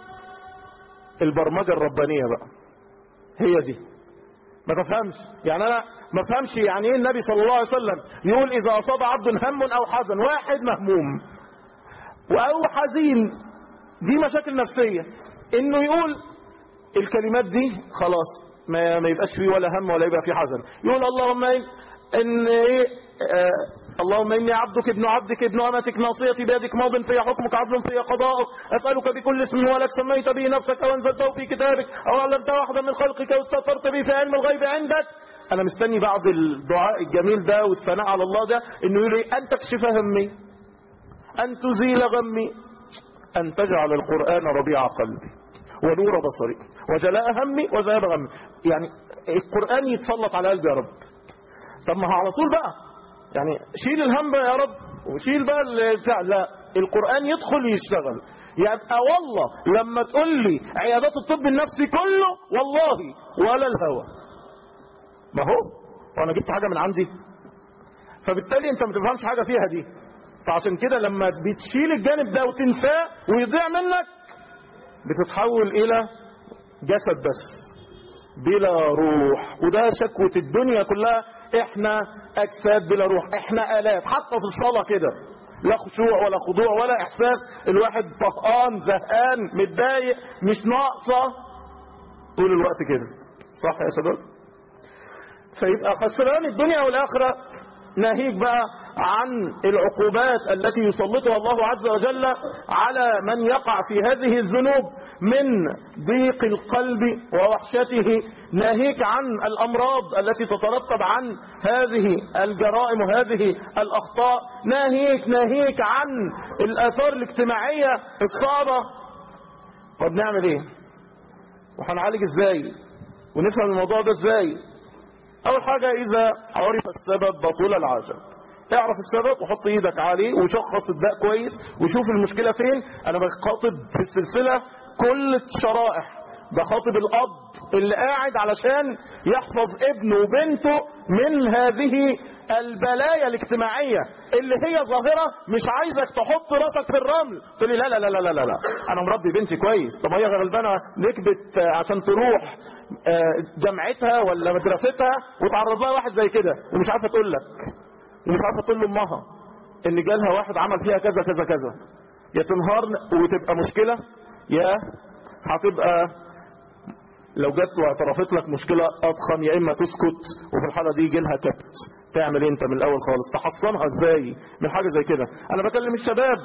البرمجة الربانية بقى هي دي ما تفهمش يعني أنا ما فهمش يعني إيه النبي صلى الله عليه وسلم يقول إذا أصاب عبد هم أو حزن واحد مهموم أو حزين دي مشاكل نفسية إنه يقول الكلمات دي خلاص ما ما يبقاش فيه ولا هم ولا يبقى فيه حزن يقول اللهم إن, إن إيه آه اللهم إني عبدك ابن عبدك ابن أمتك ناصيتي بيدك ماض في حكمك عدل في قضاءك أسألك بكل اسم ولك سميت به نفسك أو أنزلته في كتابك أو علمته واحدا من خلقك أو استغفرت به في علم الغيب عندك أنا مستني بعد الدعاء الجميل ده والثناء على الله ده إنه يقول لي أن تكشف همي أن تزيل غمي أن تجعل القرآن ربيع قلبي ونور بصري وجلاء همي وذهاب غمي يعني القرآن يتسلط على قلبي يا رب طب ما هو على طول بقى يعني شيل الهم بقى يا رب وشيل بقى بتاع لا القرآن يدخل يشتغل يبقى والله لما تقول لي عيادات الطب النفسي كله والله ولا الهوى ما هو وانا جبت حاجه من عندي فبالتالي انت ما تفهمش حاجه فيها دي فعشان كده لما بتشيل الجانب ده وتنساه ويضيع منك بتتحول الى جسد بس بلا روح وده شكوة الدنيا كلها احنا اجساد بلا روح احنا الات حتى في الصلاة كده لا خشوع ولا خضوع ولا احساس الواحد طهقان زهقان متضايق مش ناقصة طول الوقت كده صح يا شباب فيبقى خسران الدنيا والاخرة ناهيك بقى عن العقوبات التي يسلطها الله عز وجل على من يقع في هذه الذنوب من ضيق القلب ووحشته ناهيك عن الأمراض التي تترتب عن هذه الجرائم وهذه الأخطاء ناهيك ناهيك عن الآثار الاجتماعية الصعبة طب نعمل ايه وهنعالج ازاي ونفهم الموضوع ده ازاي اول حاجة اذا عرف السبب بطول العجب اعرف السبب وحط ايدك عليه وشخص الداء كويس وشوف المشكلة فين انا بخاطب في السلسلة كل الشرائح بخاطب الاب اللي قاعد علشان يحفظ ابنه وبنته من هذه البلايا الاجتماعية اللي هي ظاهرة مش عايزك تحط راسك في الرمل تقول لي لا لا لا لا لا لا انا مربي بنتي كويس طب هي غلبانة نكبت عشان تروح جامعتها ولا مدرستها وتعرض لها واحد زي كده ومش عارفة تقول لك ومش عارفة تقول لامها ان جالها واحد عمل فيها كذا كذا كذا يا تنهار وتبقى مشكلة يا هتبقى لو جت واعترفت لك مشكلة أضخم يا إما تسكت وفي الحالة دي يجي لها كبت تعمل إيه أنت من الأول خالص تحصنها إزاي من حاجة زي كده أنا بكلم الشباب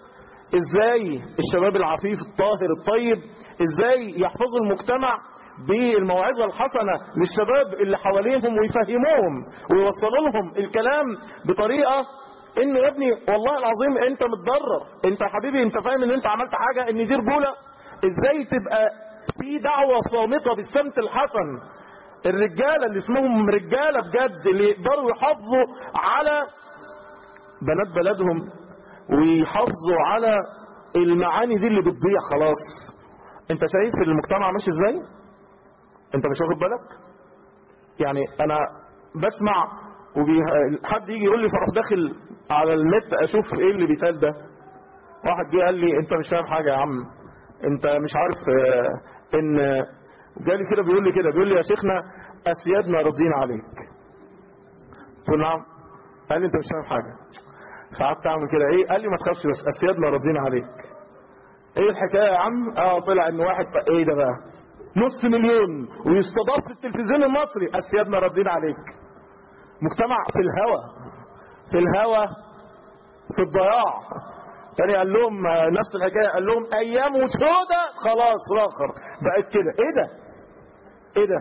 إزاي الشباب العفيف الطاهر الطيب إزاي يحفظوا المجتمع بالموعظة الحسنة للشباب اللي حواليهم ويفهموهم ويوصلوا لهم الكلام بطريقة ان يا ابني والله العظيم انت متضرر انت يا حبيبي انت فاهم ان انت عملت حاجة ان دي رجولة ازاي تبقى في دعوة صامتة بالسمت الحسن الرجالة اللي اسمهم رجالة بجد اللي يقدروا يحافظوا على بنات بلدهم ويحافظوا على المعاني دي اللي بتضيع خلاص انت شايف المجتمع ماشي ازاي انت مش واخد بالك يعني انا بسمع وبي... حد يجي يقول لي فاروح داخل على النت اشوف ايه اللي بيتقال ده واحد جه قال لي انت مش فاهم حاجه يا عم انت مش عارف اه ان جالي كده بيقول لي كده بيقول لي يا شيخنا اسيادنا راضيين عليك قلت له نعم قال لي انت مش فاهم حاجه فقعدت اعمل كده ايه قال لي ما تخافش بس اسيادنا راضيين عليك ايه الحكايه يا عم اه طلع ان واحد ايه ده بقى نص مليون ويستضاف في التلفزيون المصري اسيادنا راضيين عليك مجتمع في الهوى في الهوى في الضياع تاني قال لهم نفس الحكاية قال لهم ايام سودة خلاص راخر بقت كده ايه ده ايه ده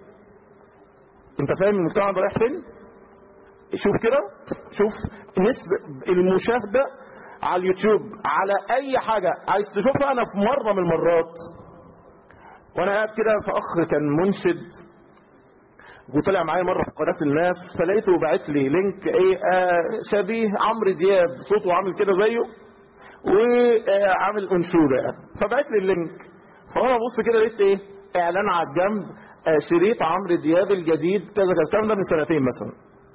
انت فاهم المجتمع ده رايح فين شوف كده شوف نسبة المشاهدة على اليوتيوب على اي حاجة عايز تشوفها انا في مرة من المرات وانا قاعد كده في اخ كان منشد وطلع معايا مرة في قناة الناس فلقيته باعت لي لينك ايه آه شبيه عمرو دياب صوته عامل كده زيه وعامل انشودة يعني فبعت لي اللينك فانا بص كده لقيت ايه اعلان على الجنب آه شريط عمرو دياب الجديد كذا كذا الكلام ده من سنتين مثلا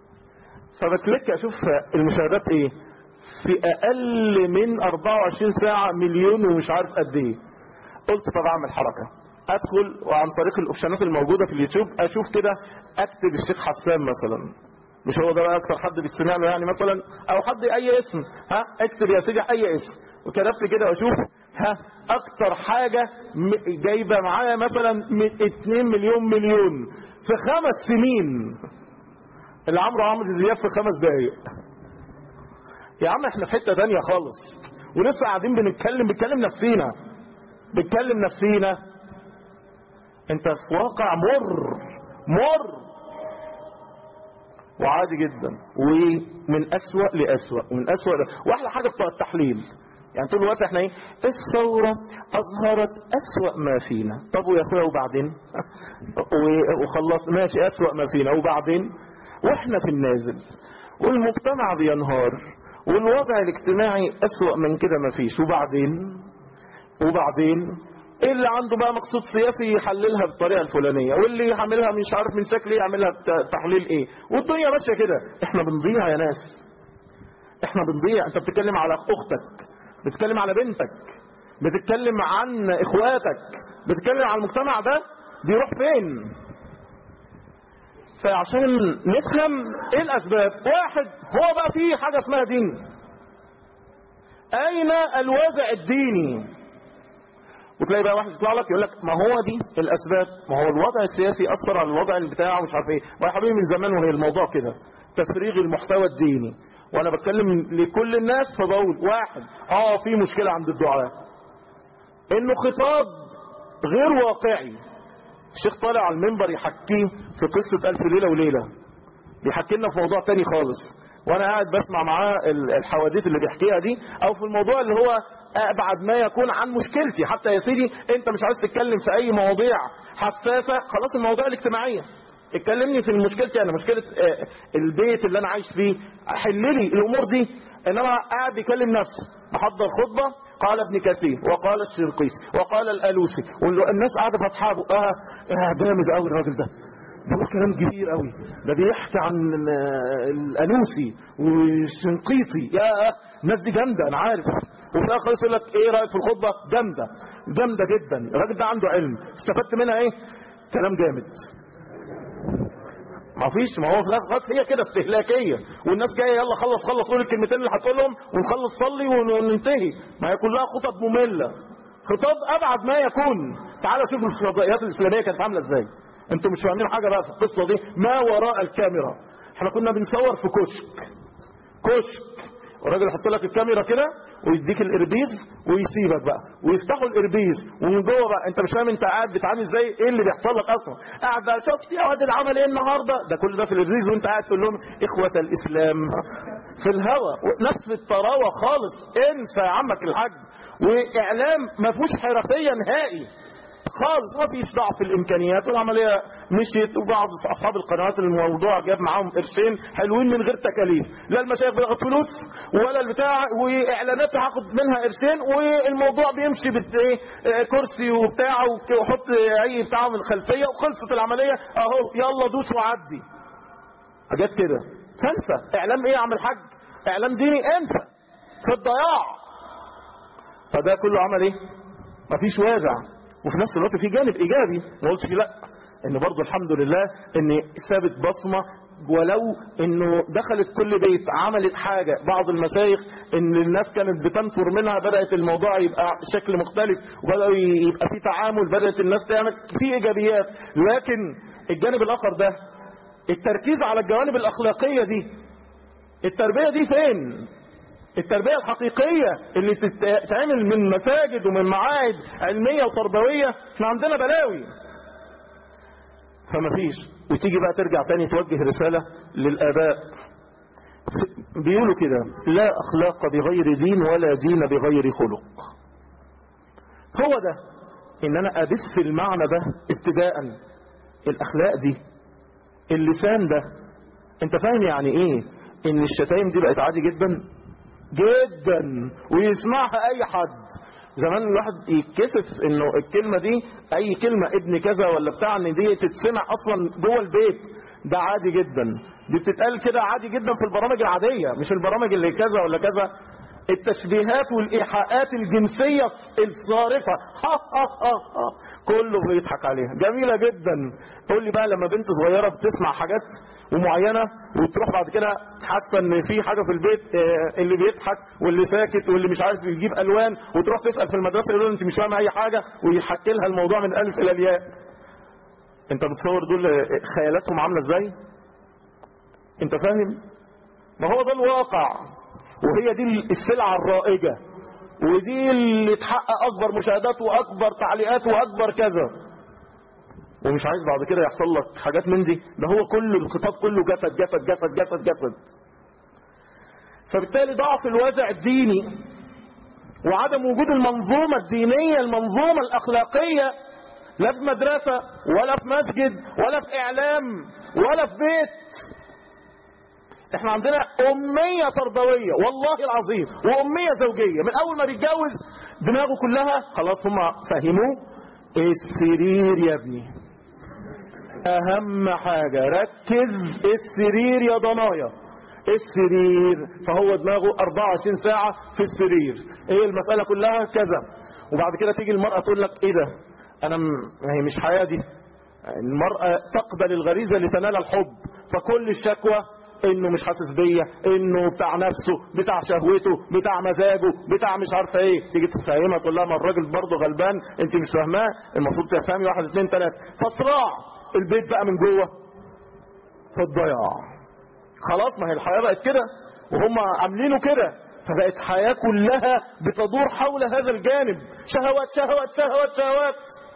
فبكليك اشوف المشاهدات ايه في اقل من 24 ساعة مليون ومش عارف قد ايه قلت طب اعمل حركة ادخل وعن طريق الاوبشنات الموجودة في اليوتيوب اشوف كده اكتب الشيخ حسان مثلا مش هو ده بقى اكتر حد بيتسمع له يعني مثلا او حد اي اسم ها اكتب يا سيدي اي اسم وكتبت كده واشوف ها اكتر حاجة جايبة معايا مثلا 2 مليون مليون في خمس سنين اللي عمرو عمرو دياب في خمس دقايق يا عم احنا في حتة تانية خالص ولسه قاعدين بنتكلم بنتكلم نفسينا بنتكلم نفسينا انت في واقع مر مر وعادي جدا ومن أسوأ لأسوأ ومن أسوأ ل... واحلى حاجة بتوع التحليل يعني طول الوقت احنا ايه الثورة اظهرت اسوأ ما فينا طب ويا اخويا وبعدين وخلص ماشي اسوأ ما فينا وبعدين واحنا في النازل والمجتمع بينهار والوضع الاجتماعي اسوأ من كده ما فيش وبعدين وبعدين اللي عنده بقى مقصود سياسي يحللها بالطريقه الفلانيه واللي يعملها مش عارف من شكل ايه يعملها بتحليل ايه والدنيا ماشيه كده احنا بنضيع يا ناس احنا بنضيع انت بتتكلم على اختك بتتكلم على بنتك بتتكلم عن اخواتك بتتكلم على المجتمع ده بيروح فين فعشان نفهم ايه الاسباب واحد هو بقى فيه حاجه اسمها دين اين الوازع الديني وتلاقي بقى واحد يطلع لك يقول لك ما هو دي الاسباب ما هو الوضع السياسي اثر على الوضع بتاعه مش عارف ايه ويا حبيبي من زمان وهي الموضوع كده تفريغ المحتوى الديني وانا بتكلم لكل الناس فبقول واحد اه في مشكله عند الدعاء انه خطاب غير واقعي الشيخ طالع على المنبر يحكيه في قصه الف ليله وليله بيحكي لنا في موضوع تاني خالص وانا قاعد بسمع معاه الحوادث اللي بيحكيها دي او في الموضوع اللي هو ابعد ما يكون عن مشكلتي حتى يا سيدي انت مش عايز تتكلم في اي مواضيع حساسه خلاص المواضيع الاجتماعيه اتكلمني في مشكلتي انا مشكله البيت اللي انا عايش فيه حل لي الامور دي انما قاعد بيكلم نفسه محضر خطبه قال ابن كثير وقال الشرقيسي وقال الالوسي والناس قاعده فاتحه بقها جامد قوي الراجل ده بيقول كلام كبير قوي ده بيحكي عن الالوسي والشنقيطي يا الناس دي جامده انا عارف وفي الاخر خالص يقول لك ايه رايك في الخطبه جامده جامده جدا الراجل ده عنده علم استفدت منها ايه كلام جامد ما فيش ما هو في الاخر خلاص هي كده استهلاكيه والناس جايه يلا خلص خلص قول الكلمتين اللي هتقولهم ونخلص صلي وننتهي ما هي كلها خطب ممله خطاب ابعد ما يكون تعال شوف الفضائيات الاسلاميه كانت عامله ازاي انتوا مش فاهمين حاجه بقى في القصه دي ما وراء الكاميرا احنا كنا بنصور في كشك كشك والراجل يحط لك الكاميرا كده ويديك الاربيز ويسيبك بقى ويفتحوا الاربيز ومن جوه بقى انت مش فاهم انت قاعد بتعامل ازاي ايه اللي بيحصل لك اصلا قاعد بقى شفت يا واد العمل ايه النهارده ده كل ده في الاربيز وانت قاعد تقول لهم اخوه الاسلام في الهوا ناس في الطراوه خالص انسى يا عمك الحاج واعلام ما فيهوش حرفيه نهائي خالص ما فيش ضعف في الامكانيات والعمليه مشيت وبعض اصحاب القنوات الموضوع جاب معاهم قرشين حلوين من غير تكاليف لا المشايخ بتاخد فلوس ولا البتاع واعلانات هاخد منها قرشين والموضوع بيمشي بايه كرسي وبتاع وحط اي بتاع من الخلفيه وخلصت العمليه اهو يلا دوس وعدي حاجات كده فانسى اعلام ايه يا عم الحاج اعلام ديني انسى في الضياع فده كله عمل ايه مفيش وازع وفي نفس الوقت في جانب ايجابي ما قلتش لا ان برضه الحمد لله ان سابت بصمه ولو انه دخلت كل بيت عملت حاجه بعض المشايخ ان الناس كانت بتنفر منها بدات الموضوع يبقى شكل مختلف وبداوا يبقى في تعامل بدات الناس تعمل في ايجابيات لكن الجانب الاخر ده التركيز على الجوانب الاخلاقيه دي التربيه دي فين التربية الحقيقية اللي تتعمل من مساجد ومن معاهد علمية وتربوية احنا عندنا بلاوي فما فيش وتيجي بقى ترجع تاني توجه رسالة للآباء بيقولوا كده لا أخلاق بغير دين ولا دين بغير خلق هو ده ان انا ابث المعنى ده ابتداء الاخلاق دي اللسان ده انت فاهم يعني ايه ان الشتايم دي بقت عادي جدا جدا ويسمعها اي حد زمان الواحد يتكسف انه الكلمه دي اي كلمه ابن كذا ولا بتاع ان دي تتسمع اصلا جوه البيت ده عادي جدا دي بتتقال كده عادي جدا في البرامج العاديه مش البرامج اللي كذا ولا كذا التشبيهات والايحاءات الجنسيه الصارفه ها ها ها ها كله بيضحك عليها جميله جدا قول لي بقى لما بنت صغيره بتسمع حاجات ومعينه وتروح بعد كده حاسه ان في حاجه في البيت آه، اللي بيضحك واللي ساكت واللي مش عارف يجيب الوان وتروح تسال في المدرسه يقولوا لها انت مش فاهمه اي حاجه ويحكي لها الموضوع من الالف الى الياء انت متصور دول آه، خيالاتهم عامله ازاي انت فاهم ما هو ده الواقع وهي دي السلعة الرائجة ودي اللي تحقق أكبر مشاهدات وأكبر تعليقات وأكبر كذا ومش عايز بعد كده يحصل لك حاجات من دي ده هو كل الخطاب كله جسد جسد جسد جسد جسد فبالتالي ضعف الوازع الديني وعدم وجود المنظومة الدينية المنظومة الأخلاقية لا في مدرسة ولا في مسجد ولا في إعلام ولا في بيت احنا عندنا امية تربوية والله العظيم وامية زوجية من اول ما بيتجوز دماغه كلها خلاص هم فهموه السرير يا ابني اهم حاجة ركز السرير يا ضنايا السرير فهو دماغه 24 ساعة في السرير ايه المسألة كلها كذا وبعد كده تيجي المرأة تقول لك ايه ده انا م... هي مش حياة دي المرأة تقبل الغريزة لتنال الحب فكل الشكوى انه مش حاسس بيا انه بتاع نفسه بتاع شهوته بتاع مزاجه بتاع مش عارفه ايه تيجي تفهمها تقول لها ما الراجل برضه غلبان انت مش فاهماه المفروض تفهمي واحد اثنين ثلاثه فصراع البيت بقى من جوه في الضياع خلاص ما هي الحياه بقت كده وهم عاملينه كده فبقت حياه كلها بتدور حول هذا الجانب شهوات شهوات شهوات شهوات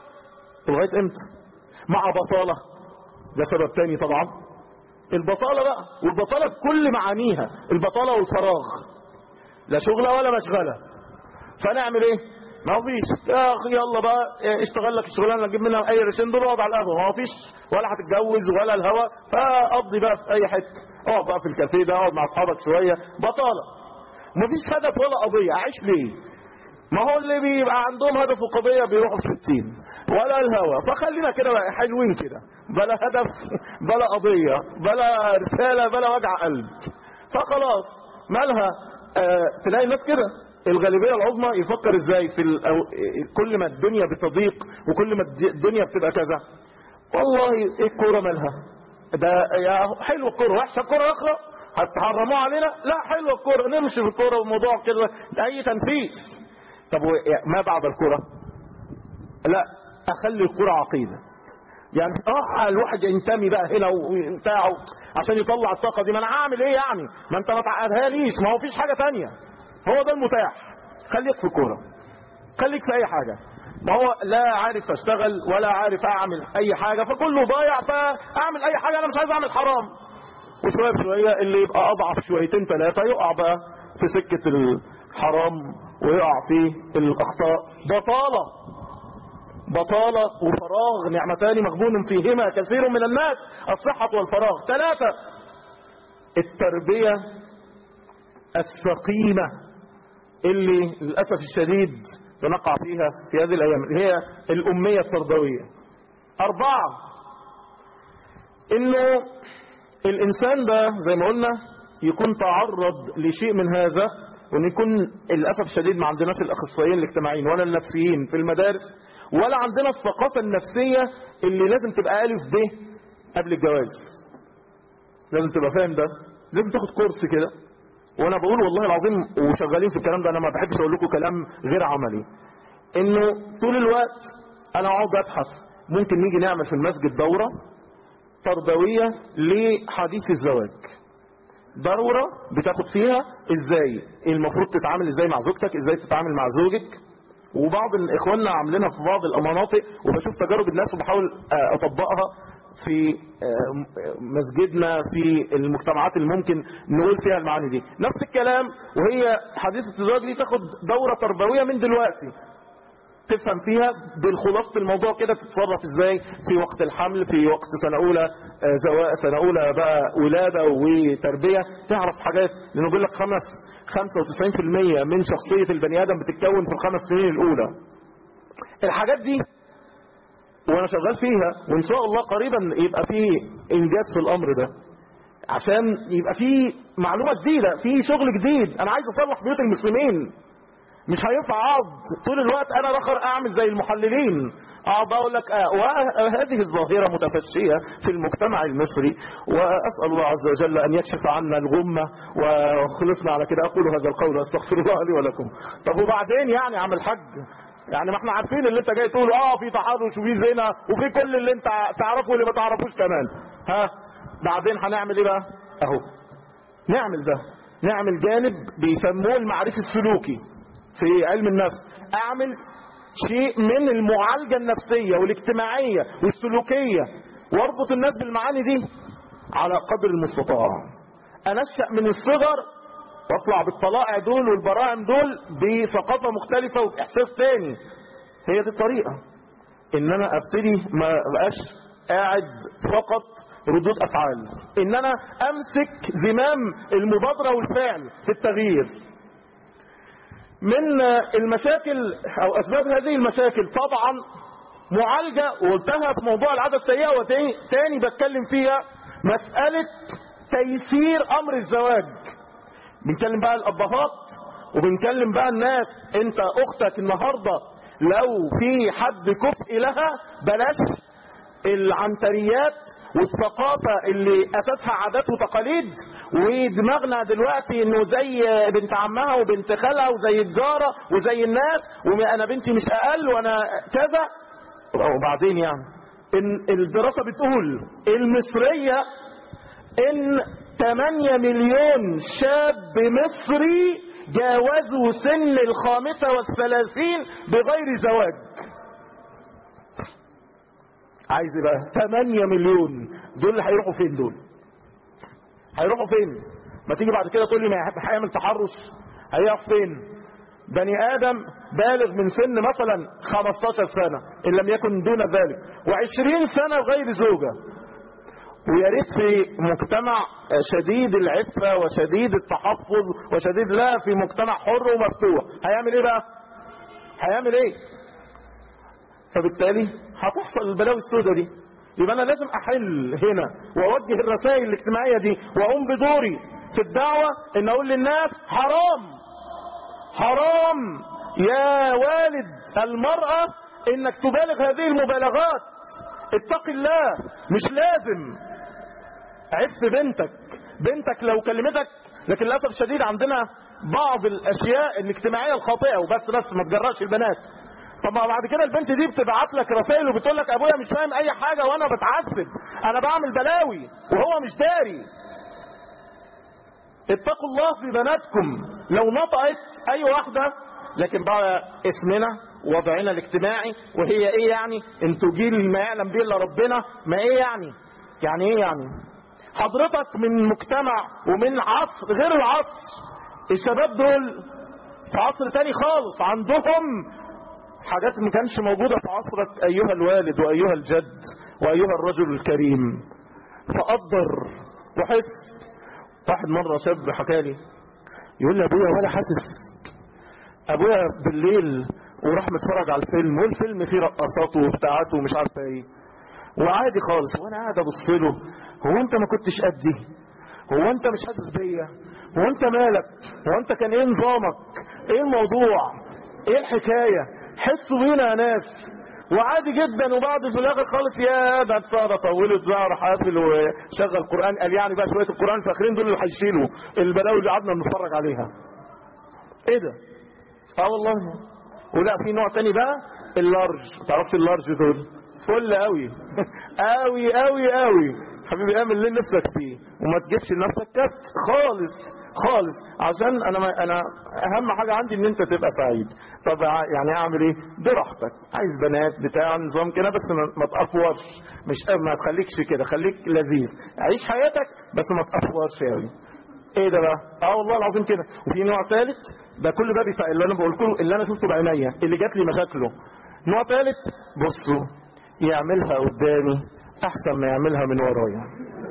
لغايه امتى مع بطاله ده سبب تاني طبعا البطالة بقى والبطالة بكل معانيها البطالة والفراغ لا شغلة ولا مشغلة فنعمل ايه ما فيش يا اخي يلا بقى اشتغل لك الشغلانه نجيب منها اي رشين دول واقعد على القهوه ما فيش ولا هتتجوز ولا الهوا فاقضي بقى في اي حته اقعد بقى في الكافيه ده اقعد مع اصحابك شويه بطاله مفيش هدف ولا قضيه اعيش ليه ما هو اللي بيبقى عندهم هدف وقضية بيروحوا في ستين ولا الهوى فخلينا كده بقى حلوين كده بلا هدف بلا قضية بلا رسالة بلا وجع قلب فخلاص مالها آه تلاقي الناس كده الغالبية العظمى يفكر ازاي في الأو... كل ما الدنيا بتضيق وكل ما الدنيا بتبقى كذا والله ايه الكورة مالها ده يا حلو الكورة وحشة الكورة اخرى هتحرموها علينا لا حلوة الكورة نمشي في الكورة والموضوع كده اي تنفيذ طب ما بعد الكرة لا اخلي الكرة عقيدة يعني اه الواحد ينتمي بقى هنا وبتاع عشان يطلع الطاقة دي ما انا هعمل ايه يعني ما انت ما تعقدها ليش ما هو فيش حاجة تانية هو ده المتاح خليك في الكورة خليك في اي حاجة ما هو لا عارف اشتغل ولا عارف اعمل اي حاجة فكله ضايع فاعمل اي حاجة انا مش عايز اعمل حرام وشوية بشوية اللي يبقى اضعف شويتين ثلاثة يقع بقى في سكة الحرام ويقع في الأخطاء بطالة بطالة وفراغ نعمتان مغبون فيهما كثير من الناس الصحة والفراغ ثلاثة التربية السقيمة اللي للأسف الشديد بنقع فيها في هذه الأيام اللي هي الأمية التربوية أربعة إنه الإنسان ده زي ما قلنا يكون تعرض لشيء من هذا وان يكون للاسف الشديد ما عندناش الاخصائيين الاجتماعيين ولا النفسيين في المدارس ولا عندنا الثقافه النفسيه اللي لازم تبقى الف ب قبل الجواز لازم تبقى فاهم ده لازم تاخد كورس كده وانا بقول والله العظيم وشغالين في الكلام ده انا ما بحبش اقول لكم كلام غير عملي انه طول الوقت انا اقعد ابحث ممكن نيجي نعمل في المسجد دوره تربويه لحديث الزواج ضرورة بتاخد فيها ازاي المفروض تتعامل ازاي مع زوجتك ازاي تتعامل مع زوجك وبعض اخواننا عاملينها في بعض المناطق وبشوف تجارب الناس وبحاول اطبقها في مسجدنا في المجتمعات اللي ممكن نقول فيها المعاني دي نفس الكلام وهي حديثة الزواج دي تاخد دورة تربوية من دلوقتي تفهم فيها بالخلاصة الموضوع كده تتصرف ازاي في وقت الحمل في وقت سنة اولى زواء سنة اولى بقى ولادة وتربية تعرف حاجات لانه بيقول لك خمس 95% من شخصية البني ادم بتتكون في الخمس سنين الاولى الحاجات دي وانا شغال فيها وان شاء الله قريبا يبقى في انجاز في الامر ده عشان يبقى في معلومة جديدة في شغل جديد انا عايز اصلح بيوت المسلمين مش هينفع اقعد طول الوقت انا رخر اعمل زي المحللين اقعد اقول لك آه وهذه الظاهره متفشيه في المجتمع المصري واسال الله عز وجل ان يكشف عنا الغمه وخلصنا على كده اقول هذا القول واستغفر الله لي ولكم طب وبعدين يعني عم الحج يعني ما احنا عارفين اللي انت جاي تقول اه في تحرش وفي زنا وفي كل اللي انت تعرفه واللي ما تعرفوش كمان ها بعدين هنعمل ايه بقى اهو نعمل ده نعمل جانب بيسموه المعرفي السلوكي في علم النفس اعمل شيء من المعالجة النفسية والاجتماعية والسلوكية واربط الناس بالمعاني دي على قدر المستطاع انشأ من الصغر واطلع بالطلائع دول والبراءم دول بثقافة مختلفة وبإحساس تاني هي دي الطريقة ان انا ابتدي ما بقاش قاعد فقط ردود افعال ان انا امسك زمام المبادره والفعل في التغيير من المشاكل او اسباب هذه المشاكل طبعا معالجه وقلتها في موضوع العاده السيئه وتاني تاني بتكلم فيها مساله تيسير امر الزواج بنكلم بقى الابهات وبنكلم بقى الناس انت اختك النهارده لو في حد كفء لها بلاش العنتريات والثقافة اللي أساسها عادات وتقاليد ودماغنا دلوقتي إنه زي بنت عمها وبنت خالها وزي الجارة وزي الناس وأنا بنتي مش أقل وأنا كذا وبعدين يعني إن الدراسة بتقول المصرية إن 8 مليون شاب مصري جاوزوا سن الخامسة والثلاثين بغير زواج عايز ايه بقى 8 مليون دول اللي هيروحوا فين دول هيروحوا فين ما تيجي بعد كده تقول لي ما هيعمل تحرش هيقف فين بني ادم بالغ من سن مثلا 15 سنه ان لم يكن دون ذلك و20 سنه غير زوجه ويا ريت في مجتمع شديد العفه وشديد التحفظ وشديد لا في مجتمع حر ومفتوح هيعمل ايه بقى هيعمل ايه فبالتالي هتحصل البلاوي السوداء دي يبقى انا لازم احل هنا واوجه الرسائل الاجتماعيه دي واقوم بدوري في الدعوه ان اقول للناس حرام حرام يا والد المراه انك تبالغ هذه المبالغات اتق الله مش لازم عف بنتك بنتك لو كلمتك لكن للاسف الشديد عندنا بعض الاشياء الاجتماعيه الخاطئه وبس بس ما تجرأش البنات طب ما بعد كده البنت دي بتبعت لك رسائل وبتقول لك ابويا مش فاهم اي حاجه وانا بتعذب انا بعمل بلاوي وهو مش داري اتقوا الله في بناتكم لو نطقت اي واحده لكن بقى اسمنا وضعنا الاجتماعي وهي ايه يعني انتوا جيل ما يعلم به الا ربنا ما ايه يعني يعني ايه يعني حضرتك من مجتمع ومن عصر غير العصر الشباب دول في عصر تاني خالص عندهم حاجات ما كانش موجودة في عصرك أيها الوالد وأيها الجد وأيها الرجل الكريم فقدر وحس واحد مرة شاب حكى لي يقول لي أبويا ولا حاسس أبويا بالليل وراح متفرج على الفيلم والفيلم فيه رقصات وبتاعات ومش عارفة ايه وعادي خالص وانا قاعد ابص له هو انت ما كنتش قدي هو انت مش حاسس بيا هو انت مالك هو انت كان ايه نظامك ايه الموضوع ايه الحكايه حسوا بينا يا ناس وعادي جدا وبعد في الاخر خالص يا ده الصلاة طولت بقى راح قافل وشغل قران قال يعني بقى شويه القران الفاخرين دول اللي هيشيلوا البلاوي اللي قعدنا بنتفرج عليها ايه ده اه والله ولا في نوع تاني بقى اللارج تعرفش اللارج دول فل قوي قوي قوي قوي حبيبي اعمل اللي نفسك فيه وما تجيبش لنفسك كبت خالص خالص عشان انا ما انا اهم حاجه عندي ان انت تبقى سعيد طب يعني اعمل ايه براحتك عايز بنات بتاع نظام كده بس ما, ما تافورش مش ما تخليكش كده خليك لذيذ عيش حياتك بس ما تافورش قوي ايه ده بقى اه والله العظيم كده وفي نوع ثالث ده كل ده بيفعل اللي انا بقول لكم اللي انا شفته بعينيا اللي جات لي مشاكله نوع ثالث بصوا يعملها قدامي احسن ما يعملها من ورايا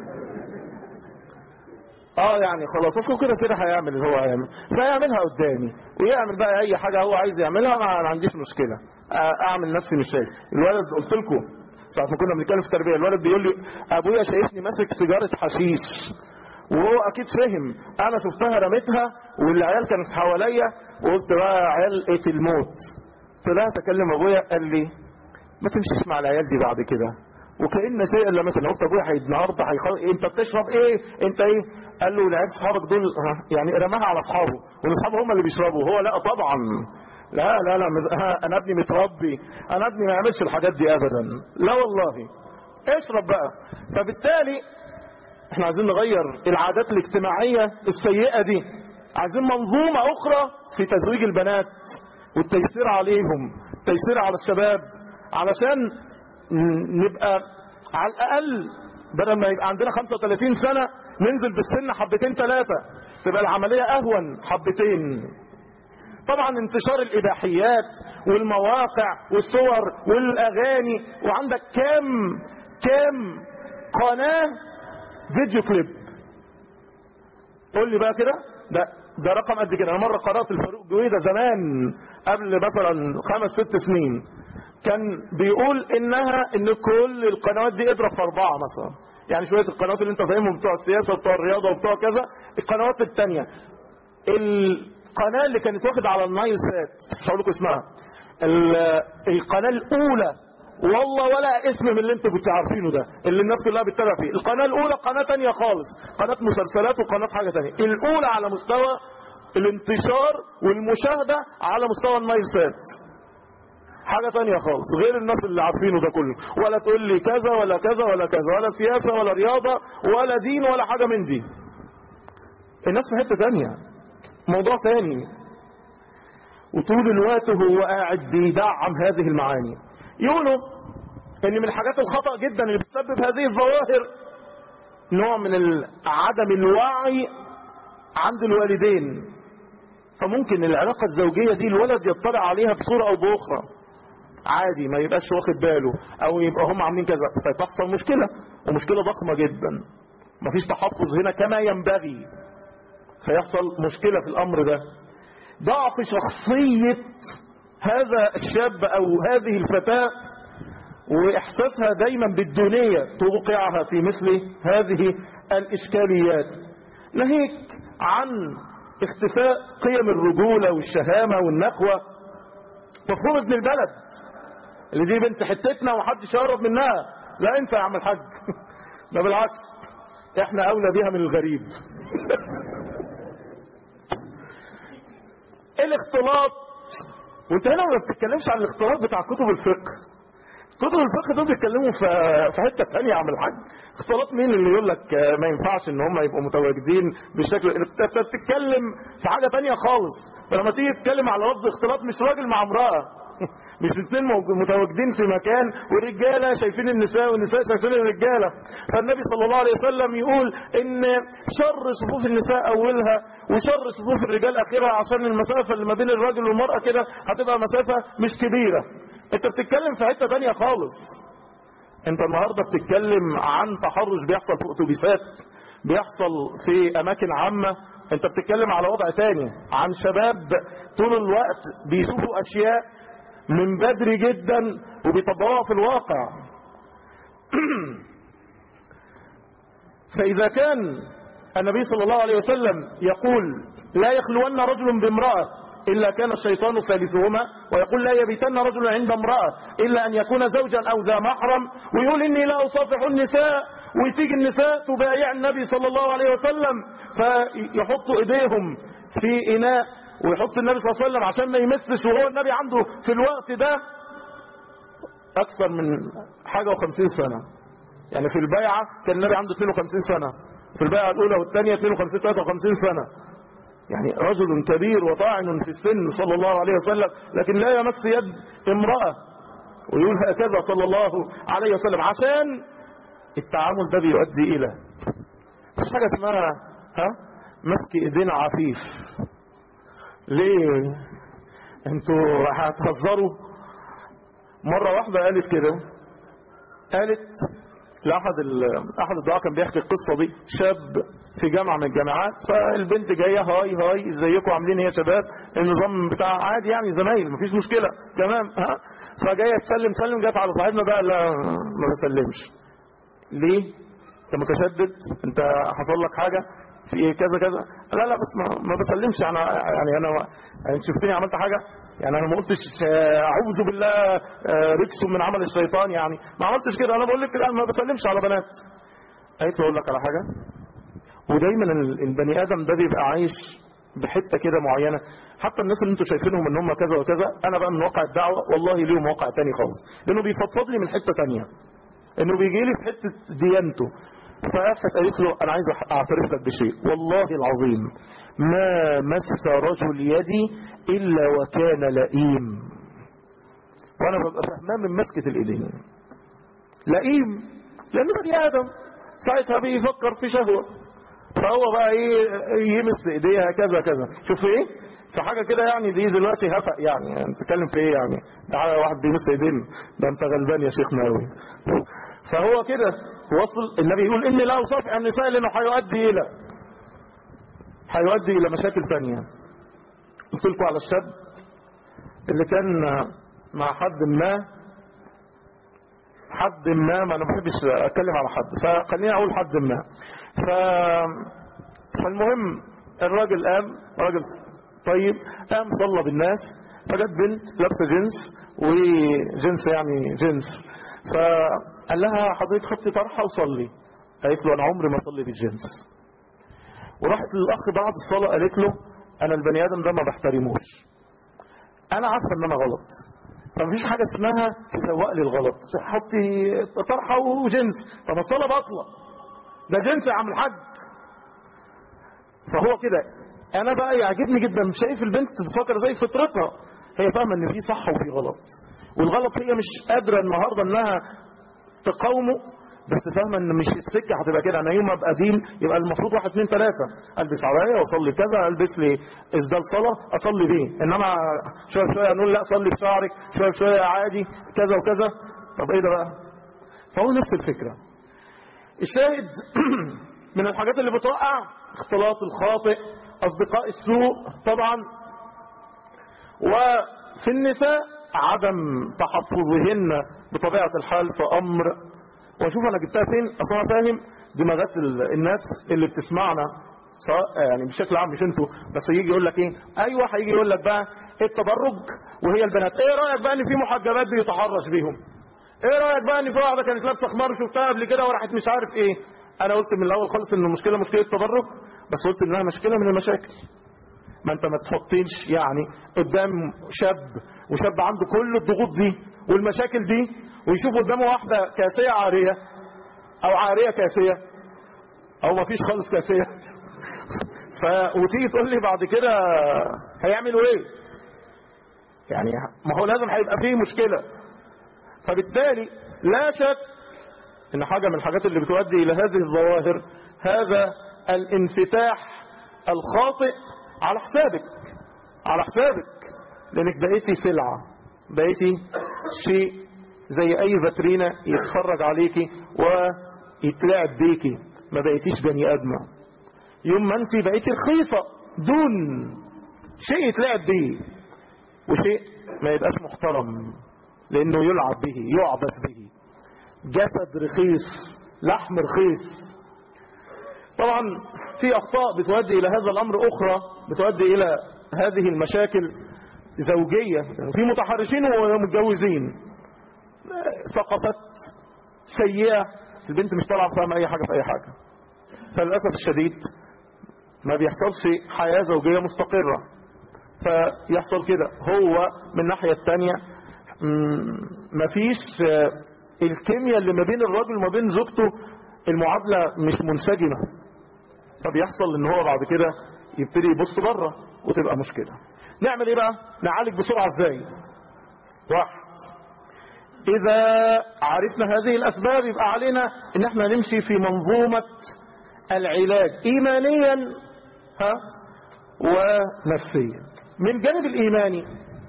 اه يعني خلاص اصله كده كده هيعمل اللي هو هيعمل فيعملها قدامي ويعمل بقى اي حاجه هو عايز يعملها ما عنديش مشكله اعمل نفسي مش شايف الولد قلت لكم ساعه ما كنا بنتكلم في التربيه الولد بيقول لي ابويا شايفني ماسك سيجاره حشيش وهو اكيد فهم انا شفتها رميتها والعيال كانت حواليا وقلت بقى عيال ايه الموت طلعت اكلم ابويا قال لي ما تمشيش مع العيال دي بعد كده وكأن شيء لما كان قلت ابويا هي النهارده هيخل... إيه انت بتشرب ايه انت ايه قال له العيال اصحابك دول يعني رماها على اصحابه واصحابه هم اللي بيشربوا هو لا طبعا لا لا لا انا ابني متربي انا ابني ما يعملش الحاجات دي ابدا لا والله اشرب بقى فبالتالي احنا عايزين نغير العادات الاجتماعية السيئة دي عايزين منظومة اخرى في تزويج البنات والتيسير عليهم التيسير على الشباب علشان نبقى على الاقل بدل ما يبقى عندنا 35 سنة ننزل بالسن حبتين ثلاثة تبقى العملية اهون حبتين طبعا انتشار الاباحيات والمواقع والصور والاغاني وعندك كام كام قناة فيديو كليب قول لي بقى كده ده ده رقم قد كده انا مره قرات الفاروق جويده زمان قبل مثلا خمس ست سنين كان بيقول انها ان كل القنوات دي اضرب في اربعه مثلا يعني شويه القنوات اللي انت فاهمهم بتوع السياسه وبتوع الرياضه وبتوع كذا القنوات الثانيه القناه اللي كانت واخده على النايل سات مش هقول لكم اسمها ال- القناه الاولى والله ولا اسم من اللي انتوا كنتوا عارفينه ده اللي الناس كلها بتتابع فيه القناه الاولى قناه تانية خالص قناه مسلسلات وقناه حاجه تانية الاولى على مستوى الانتشار والمشاهده على مستوى النايل سات حاجة تانية خالص غير الناس اللي عارفينه ده كله ولا تقول لي كذا ولا كذا ولا كذا ولا سياسة ولا رياضة ولا دين ولا حاجة من دي الناس في حتة تانية موضوع تاني وطول الوقت هو قاعد بيدعم هذه المعاني يقولوا ان من الحاجات الخطأ جدا اللي بتسبب هذه الظواهر نوع من ال- عدم الوعي عند الوالدين فممكن العلاقة الزوجية دي الولد يطلع عليها بصورة او باخرى عادي ما يبقاش واخد باله او يبقى هم عاملين كذا فتحصل مشكلة ومشكلة ضخمة جدا مفيش تحفظ هنا كما ينبغي فيحصل مشكلة في الامر ده ضعف شخصية هذا الشاب او هذه الفتاة واحساسها دايما بالدونية توقعها في مثل هذه الاشكاليات ناهيك عن اختفاء قيم الرجولة والشهامة والنخوة مفهوم ابن البلد اللي دي بنت حتتنا ومحدش يقرب منها لا انت يا عم الحاج ده بالعكس احنا اولى بيها من الغريب الاختلاط وانت هنا ما بتتكلمش عن الاختلاط بتاع كتب الفقه كتب الفقه دول بيتكلموا في في حته ثانيه يا عم الحاج اختلاط مين اللي يقول لك آه، ما ينفعش ان هم يبقوا متواجدين بالشكل انت أنت بتتكلم في حاجه ثانيه خالص فلما تيجي تتكلم على لفظ اختلاط مش راجل مع امراه مش الاثنين موج- متواجدين في مكان والرجاله شايفين النساء والنساء شايفين الرجاله فالنبي صلى الله عليه وسلم يقول ان شر صفوف النساء اولها وشر صفوف الرجال اخرها عشان المسافه اللي ما بين الراجل والمراه كده هتبقى مسافه مش كبيره انت بتتكلم في حته ثانيه خالص انت النهارده بتتكلم عن تحرش بيحصل في اتوبيسات بيحصل في اماكن عامه انت بتتكلم على وضع تاني عن شباب طول الوقت بيشوفوا اشياء من بدري جدا وبيطبقوها في الواقع فاذا كان النبي صلى الله عليه وسلم يقول لا يخلون رجل بامرأة إلا كان الشيطان ثالثهما ويقول لا يبيتن رجل عند امرأة إلا أن يكون زوجا أو ذا محرم ويقول إني لا أصافح النساء وتيجي النساء تبايع النبي صلى الله عليه وسلم فيحطوا إيديهم في إناء ويحط النبي صلى الله عليه وسلم عشان ما يمسش وهو النبي عنده في الوقت ده أكثر من حاجة وخمسين سنة يعني في البيعة كان النبي عنده 52 سنة في البيعة الأولى والثانية 52 53 سنة يعني رجل كبير وطاعن في السن صلى الله عليه وسلم لكن لا يمس يد امرأة ويقول هكذا صلى الله عليه وسلم عشان التعامل ده بيؤدي إلى مش حاجة اسمها ها مسك ايدين عفيف ليه انتوا هتهزروا مرة واحدة قالت كده قالت لأحد ال- أحد الدعاء كان بيحكي القصة دي شاب في جامعة من الجامعات فالبنت جاية هاي هاي ازيكم عاملين ايه يا شباب النظام بتاع عادي يعني زمايل مفيش مشكلة تمام ها فجاية تسلم سلم جت على صاحبنا بقى لا ما بسلمش ليه انت متشدد انت حصل لك حاجة في ايه كذا كذا لا لا بس ما, ما بسلمش انا يعني انا يعني شفتني عملت حاجة يعني انا ما قلتش آه، اعوذ بالله آه، رجس من عمل الشيطان يعني ما عملتش كده انا بقول لك لا ما بسلمش على بنات قالت له اقول لك على حاجة ودايما ال- البني ادم ده بيبقى عايش بحته كده معينه حتى الناس اللي انتوا شايفينهم ان هم كذا وكذا انا بقى من واقع الدعوه والله ليهم واقع تاني خالص لانه بيفضفض لي من حته تانيه انه بيجي لي في حته ديانته فقفت قالت له انا عايز أح- اعترف لك بشيء والله العظيم ما مس رجل يدي الا وكان لئيم وانا ببقى فهمان من مسكه الايدين لئيم لانه بني ادم ساعتها بيفكر في شهوه فهو بقى ايه يمس ايديها كذا كذا شوف ايه في حاجه كده يعني دي دلوقتي هفق يعني انت بتتكلم في ايه يعني ده واحد بيمس ايدين ده انت غلبان يا شيخ ناوي فهو كده وصل النبي يقول إني لا أصافح النساء لأنه هيؤدي إلى هيؤدي إلى مشاكل تانية قلت لكم على الشاب اللي كان مع حد ما حد ما ما انا ما بحبش اتكلم على حد فخليني اقول حد ما ف فالمهم الراجل قام راجل طيب قام صلى بالناس فجت بنت لابسه جنس وجنس يعني جنس فقال لها حضرتك حطي طرحه وصلي قالت له انا عمري ما اصلي بالجنس وراحت للاخ بعد الصلاه قالت له انا البني ادم ده ما بحترموش انا عارفه ان انا غلط فمفيش حاجه اسمها تسوق لي الغلط حطي طرحه وجنس طب الصلاه باطله ده جنس يا عم الحاج فهو كده انا بقى يعجبني جدا شايف البنت بتفكر زي فطرتها هي فاهمه ان في صح وفي غلط والغلط هي مش قادره النهارده انها تقاومه بس فاهمه ان مش السكه هتبقى كده انا يوم ما ابقى دين يبقى المفروض واحد اثنين ثلاثه البس عبايه واصلي كذا البس لي اسدال صلاه اصلي بيه انما شويه شويه نقول لا صلي بشعرك شويه شويه عادي كذا وكذا طب ايه ده بقى فهو نفس الفكره الشاهد من الحاجات اللي بتوقع اختلاط الخاطئ اصدقاء السوء طبعا وفي النساء عدم تحفظهن بطبيعه الحال في امر واشوف انا جبتها فين اصلا انا فاهم دماغات ال- الناس اللي بتسمعنا سواء يعني بشكل عام مش انتوا بس يجي يقول لك ايه ايوه هيجي يقول لك بقى التبرج وهي البنات ايه رايك بقى ان في محجبات بيتحرش بيهم ايه رايك بقى ان في واحده كانت لابسه خمار شفتها قبل كده وراحت مش عارف ايه انا قلت من الاول خالص ان المشكله مشكله تبرج بس قلت انها مشكله من المشاكل ما انت ما تحطيش يعني قدام شاب وشاب عنده كل الضغوط دي والمشاكل دي ويشوف قدامه واحده كاسيه عاريه او عاريه كاسيه او ما فيش خالص كاسيه ف وتيجي تقول لي بعد كده هيعملوا ايه يعني ما هو لازم هيبقى فيه مشكله فبالتالي لا شك ان حاجه من الحاجات اللي بتؤدي الى هذه الظواهر هذا الانفتاح الخاطئ على حسابك على حسابك لانك بقيتي سلعه بقيتي شيء زي اي فاترينا يتفرج عليكي ويتلعب بيكي ما بقيتيش بني ادمه يوم ما انت بقيتي رخيصه دون شيء يتلعب بيه وشيء ما يبقاش محترم لانه يلعب به يعبث به جسد رخيص لحم رخيص طبعا في اخطاء بتؤدي الى هذا الامر اخرى بتؤدي الى هذه المشاكل زوجيه في متحرشين ومتجوزين ثقافات سيئه البنت مش طالعه فاهمه اي حاجه في اي حاجه فللاسف الشديد ما بيحصلش حياه زوجيه مستقره فيحصل كده هو من الناحيه الثانيه مفيش آه، الكيمياء اللي ما بين الراجل وما بين زوجته المعادله مش منسجمه فبيحصل ان هو بعد كده يبتدي يبص بره وتبقى مشكله نعمل ايه بقى نعالج بسرعه ازاي واحد اذا عرفنا هذه الاسباب يبقى علينا ان احنا نمشي في منظومه العلاج ايمانيا ها ونفسيا من جانب الايماني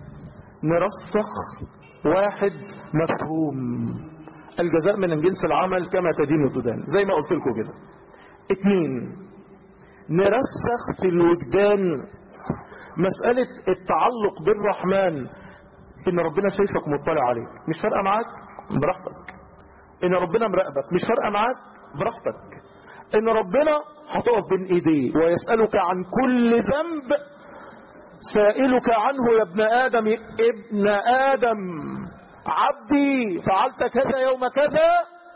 نرسخ واحد مفهوم الجزاء من جنس العمل كما تدين وتدان زي ما قلت لكم كده اتنين نرسخ في الوجدان مسألة التعلق بالرحمن ان ربنا شايفك مطلع عليك مش فارقة معاك براحتك ان ربنا مراقبك مش فارقة معاك براحتك ان ربنا هتقف بين ايديه ويسألك عن كل ذنب سائلك عنه يا ابن آدم ابن آدم عبدي فعلت كذا يوم كذا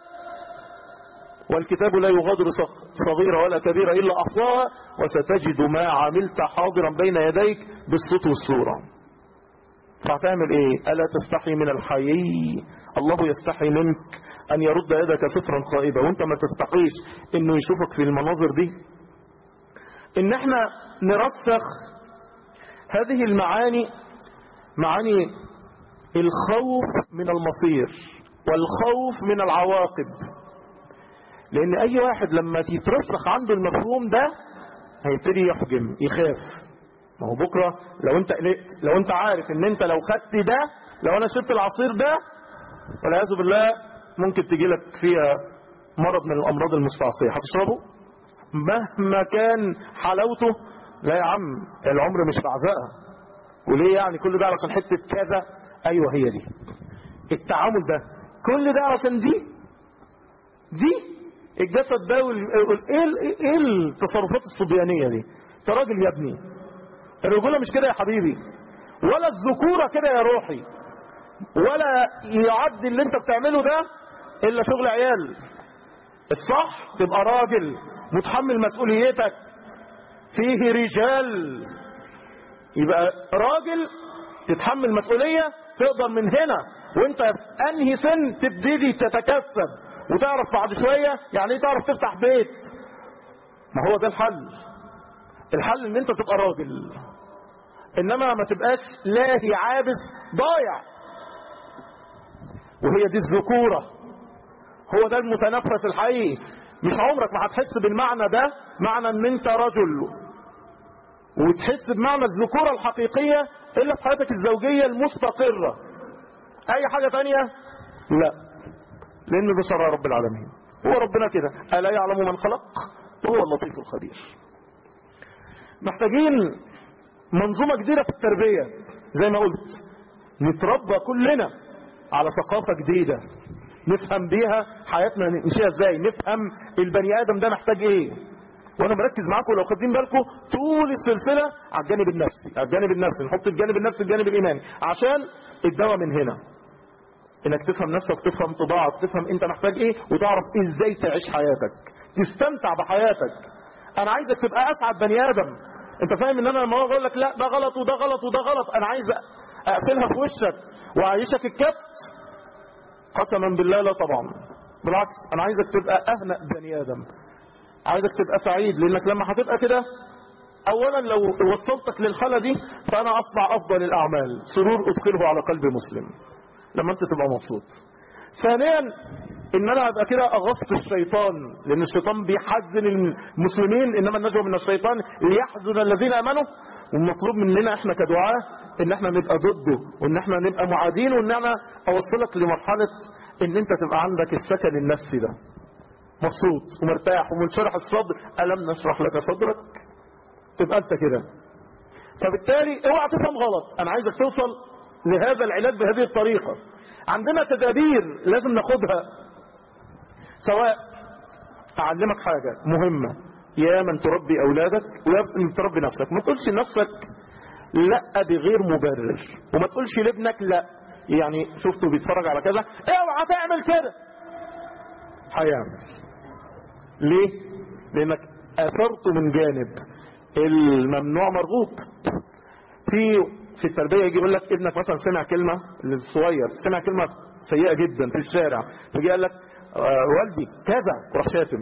والكتاب لا يغادر صغ- صغيرة ولا كبيرة إلا أحصاها وستجد ما عملت حاضرا بين يديك بالصوت والصورة فهتعمل ايه ألا تستحي من الحي الله يستحي منك أن يرد يدك صفرا خائبة وانت ما تستحيش انه يشوفك في المناظر دي ان احنا نرسخ هذه المعاني معاني الخوف من المصير والخوف من العواقب لان اي واحد لما يترسخ عنده المفهوم ده هيبتدي يحجم يخاف ما هو بكره لو انت قلقت لو انت عارف ان انت لو خدت ده لو انا شربت العصير ده والعياذ بالله ممكن تجي لك فيها مرض من الامراض المستعصيه هتشربه مهما كان حلاوته لا يا عم العمر مش بعزقها وليه يعني كل ده علشان حته كذا ايوه هي دي التعامل ده كل ده علشان دي دي الجسد ده وال... وال- ايه ال- ايه التصرفات الصبيانيه دي انت راجل يا ابني الرجوله مش كده يا حبيبي ولا الذكوره كده يا روحي ولا يعد اللي انت بتعمله ده الا شغل عيال الصح تبقى راجل متحمل مسؤوليتك فيه رجال يبقى راجل تتحمل مسؤولية تقدر من هنا وانت في انهي سن تبتدي تتكسب وتعرف بعد شوية يعني ايه تعرف تفتح بيت ما هو ده الحل الحل ان انت تبقى راجل انما ما تبقاش لاهي عابس ضايع وهي دي الذكورة هو ده المتنفس الحقيقي مش عمرك ما هتحس بالمعنى ده معنى ان انت رجل وتحس بمعنى الذكورة الحقيقية الا في حياتك الزوجية المستقرة اي حاجة تانية لا لان ده شرع رب العالمين هو ربنا كده الا يعلم من خلق هو اللطيف الخبير محتاجين منظومة جديدة في التربية زي ما قلت نتربى كلنا على ثقافة جديدة نفهم بيها حياتنا نمشيها ازاي نفهم البني ادم ده محتاج ايه وانا مركز معاكم لو خدين بالكم طول السلسله على الجانب النفسي على الجانب النفسي نحط الجانب النفسي الجانب الايماني عشان الدواء من هنا انك تفهم نفسك تفهم طباعك تفهم انت محتاج ايه وتعرف ازاي تعيش حياتك تستمتع بحياتك انا عايزك تبقى اسعد بني ادم انت فاهم ان انا لما اقول لك لا ده غلط وده غلط وده غلط انا عايز اقفلها في وشك واعيشك الكبت قسما بالله لا طبعا بالعكس انا عايزك تبقى اهنأ بني ادم عايزك تبقى سعيد لانك لما هتبقى كده اولا لو وصلتك للحالة دي فانا اصنع افضل الاعمال سرور ادخله على قلب مسلم لما انت تبقى مبسوط ثانيا ان انا ابقى كده اغصت الشيطان لان الشيطان بيحزن المسلمين انما النجوى من الشيطان ليحزن الذين امنوا والمطلوب مننا احنا كدعاة ان احنا نبقى ضده وان احنا نبقى معادين وان انا اوصلك لمرحلة ان انت تبقى عندك السكن النفسي ده مبسوط ومرتاح ومنشرح الصدر ألم نشرح لك صدرك تبقى انت كده فبالتالي اوعى تفهم غلط انا عايزك توصل لهذا العلاج بهذه الطريقة عندنا تدابير لازم ناخدها سواء اعلمك حاجة مهمة يا من تربي اولادك ويا من تربي نفسك ما تقولش لنفسك لا بغير مبرر وما تقولش لابنك لا يعني شفته بيتفرج على كذا اوعى تعمل كده هيعمل ليه لانك اثرت من جانب الممنوع مرغوب في في التربيه يجي يقول لك ابنك مثلا سمع كلمه للصغير سمع كلمه سيئه جدا في الشارع فجي قال لك آه والدي كذا وراح شاتم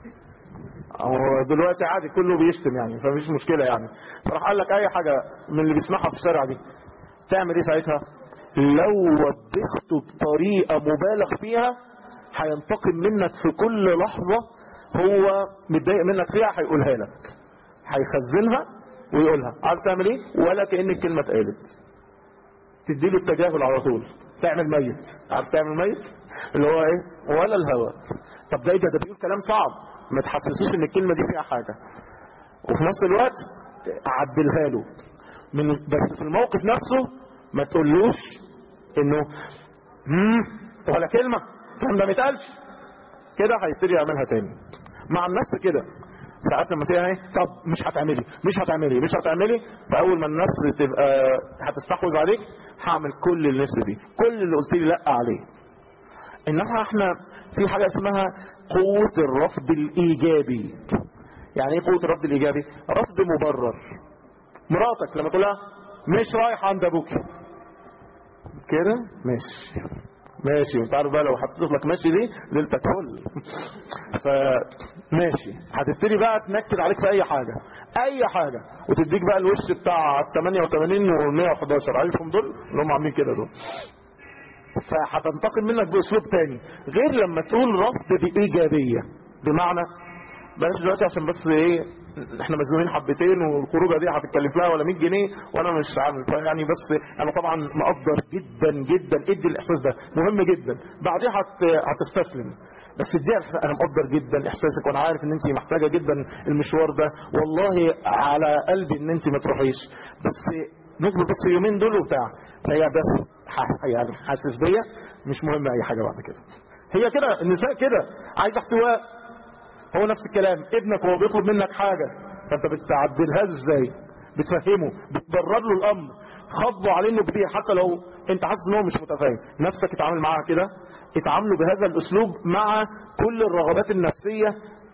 هو دلوقتي عادي كله بيشتم يعني فمفيش مشكله يعني فراح قال لك اي حاجه من اللي بيسمعها في الشارع دي تعمل ايه ساعتها لو وبخته بطريقه مبالغ فيها هينتقم منك في كل لحظه هو متضايق منك فيها هيقولها لك هيخزنها ويقولها عارف تعمل ايه ولا كأن الكلمة اتقالت تديله التجاهل على طول تعمل ميت عارف تعمل ميت اللي هو ايه ولا الهوى طب ده ده بيقول كلام صعب ما تحسسوش ان الكلمة دي فيها حاجة وفي نفس الوقت عدلها له من بس في الموقف نفسه ما تقولوش انه مم ولا كلمة الكلام ده ما يتقالش كده هيبتدي يعملها تاني مع النفس كده ساعات لما تيجي ايه طب مش هتعملي مش هتعملي مش هتعملي فاول ما النفس تبقى هتستحوذ عليك هعمل كل اللي نفسي فيه كل اللي قلت لي لا عليه انما احنا في حاجه اسمها قوه الرفض الايجابي يعني ايه قوه الرفض الايجابي رفض مبرر مراتك لما تقول لها مش رايح عند ابوكي كده ماشي ماشي وانت عارف بقى لو حطيت لك ماشي دي ليلتك فل فماشي هتبتدي بقى تنكد عليك في اي حاجه اي حاجه وتديك بقى الوش بتاع 88 و 111 عارفهم دول اللي هم عاملين كده دول فهتنتقم منك باسلوب تاني غير لما تقول رفض بايجابيه بمعنى بلاش دلوقتي عشان بس ايه احنا مزنوقين حبتين والخروجه دي هتتكلف لها ولا 100 جنيه وانا مش عامل فيعني بس انا طبعا مقدر جدا جدا ادي الاحساس ده مهم جدا بعديها هت... هتستسلم بس اديها الإحساس- انا مقدر جدا احساسك وانا عارف ان انت محتاجه جدا المشوار ده والله على قلبي ان انت ما تروحيش بس نصبر بس يومين دول وبتاع فهي بس ح- يعني حاسس بيا مش مهم اي حاجه بعد كده هي كده النساء كده عايزه احتواء هو نفس الكلام ابنك وهو بيطلب منك حاجة فانت بتعدلها له ازاي بتفهمه بتبرر له الامر خضوا عليه انه كبير حتى لو انت حاسس ان هو مش متفاهم نفسك اتعامل معاها كده اتعاملوا بهذا الاسلوب مع كل الرغبات النفسية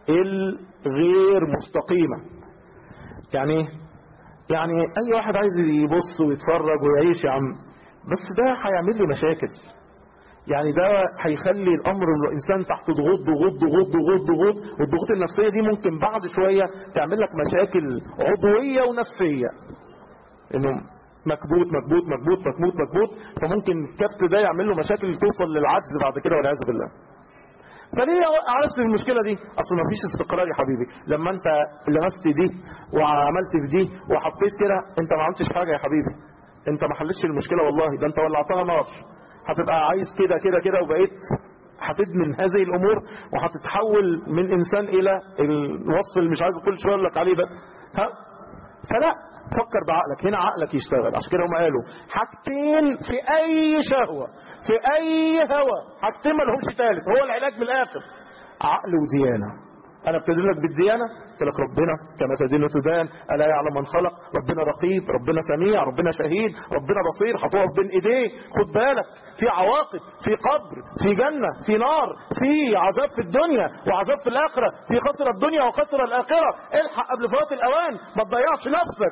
الغير مستقيمة يعني ايه؟ يعني اي واحد عايز يبص ويتفرج ويعيش يا عم بس ده هيعمل لي مشاكل يعني ده هيخلي الامر الانسان تحت ضغوط ضغوط ضغوط ضغوط ضغوط والضغوط النفسيه دي ممكن بعد شويه تعمل لك مشاكل عضويه ونفسيه انه مكبوت مكبوت مكبوت مكبوت مكبوت فممكن الكبت ده يعمل له مشاكل توصل للعجز بعد كده والعياذ بالله فليه عرفت المشكله دي اصل ما فيش استقرار يا حبيبي لما انت لمست دي وعملت في دي وحطيت كده انت ما عملتش حاجه يا حبيبي انت ما حلتش المشكله والله ده انت ولعتها نار هتبقى عايز كده كده كده وبقيت هتدمن هذه الامور وهتتحول من انسان الى الوصف اللي مش عايز كل شويه اقول لك عليه ده ها فلا فكر بعقلك هنا عقلك يشتغل عشان كده هم قالوا حاجتين في اي شهوه في اي هوى حاجتين ما لهمش ثالث هو العلاج من الاخر عقل وديانه انا ابتدي لك بالديانه قلت لك ربنا كما تدين تدان الا يعلم من خلق ربنا رقيب ربنا سميع ربنا شهيد ربنا بصير هتقف بين ايديه خد بالك في عواقب في قبر في جنه في نار في عذاب في الدنيا وعذاب في الاخره في خسر الدنيا وخسر الاخره الحق قبل فوات الاوان ما تضيعش نفسك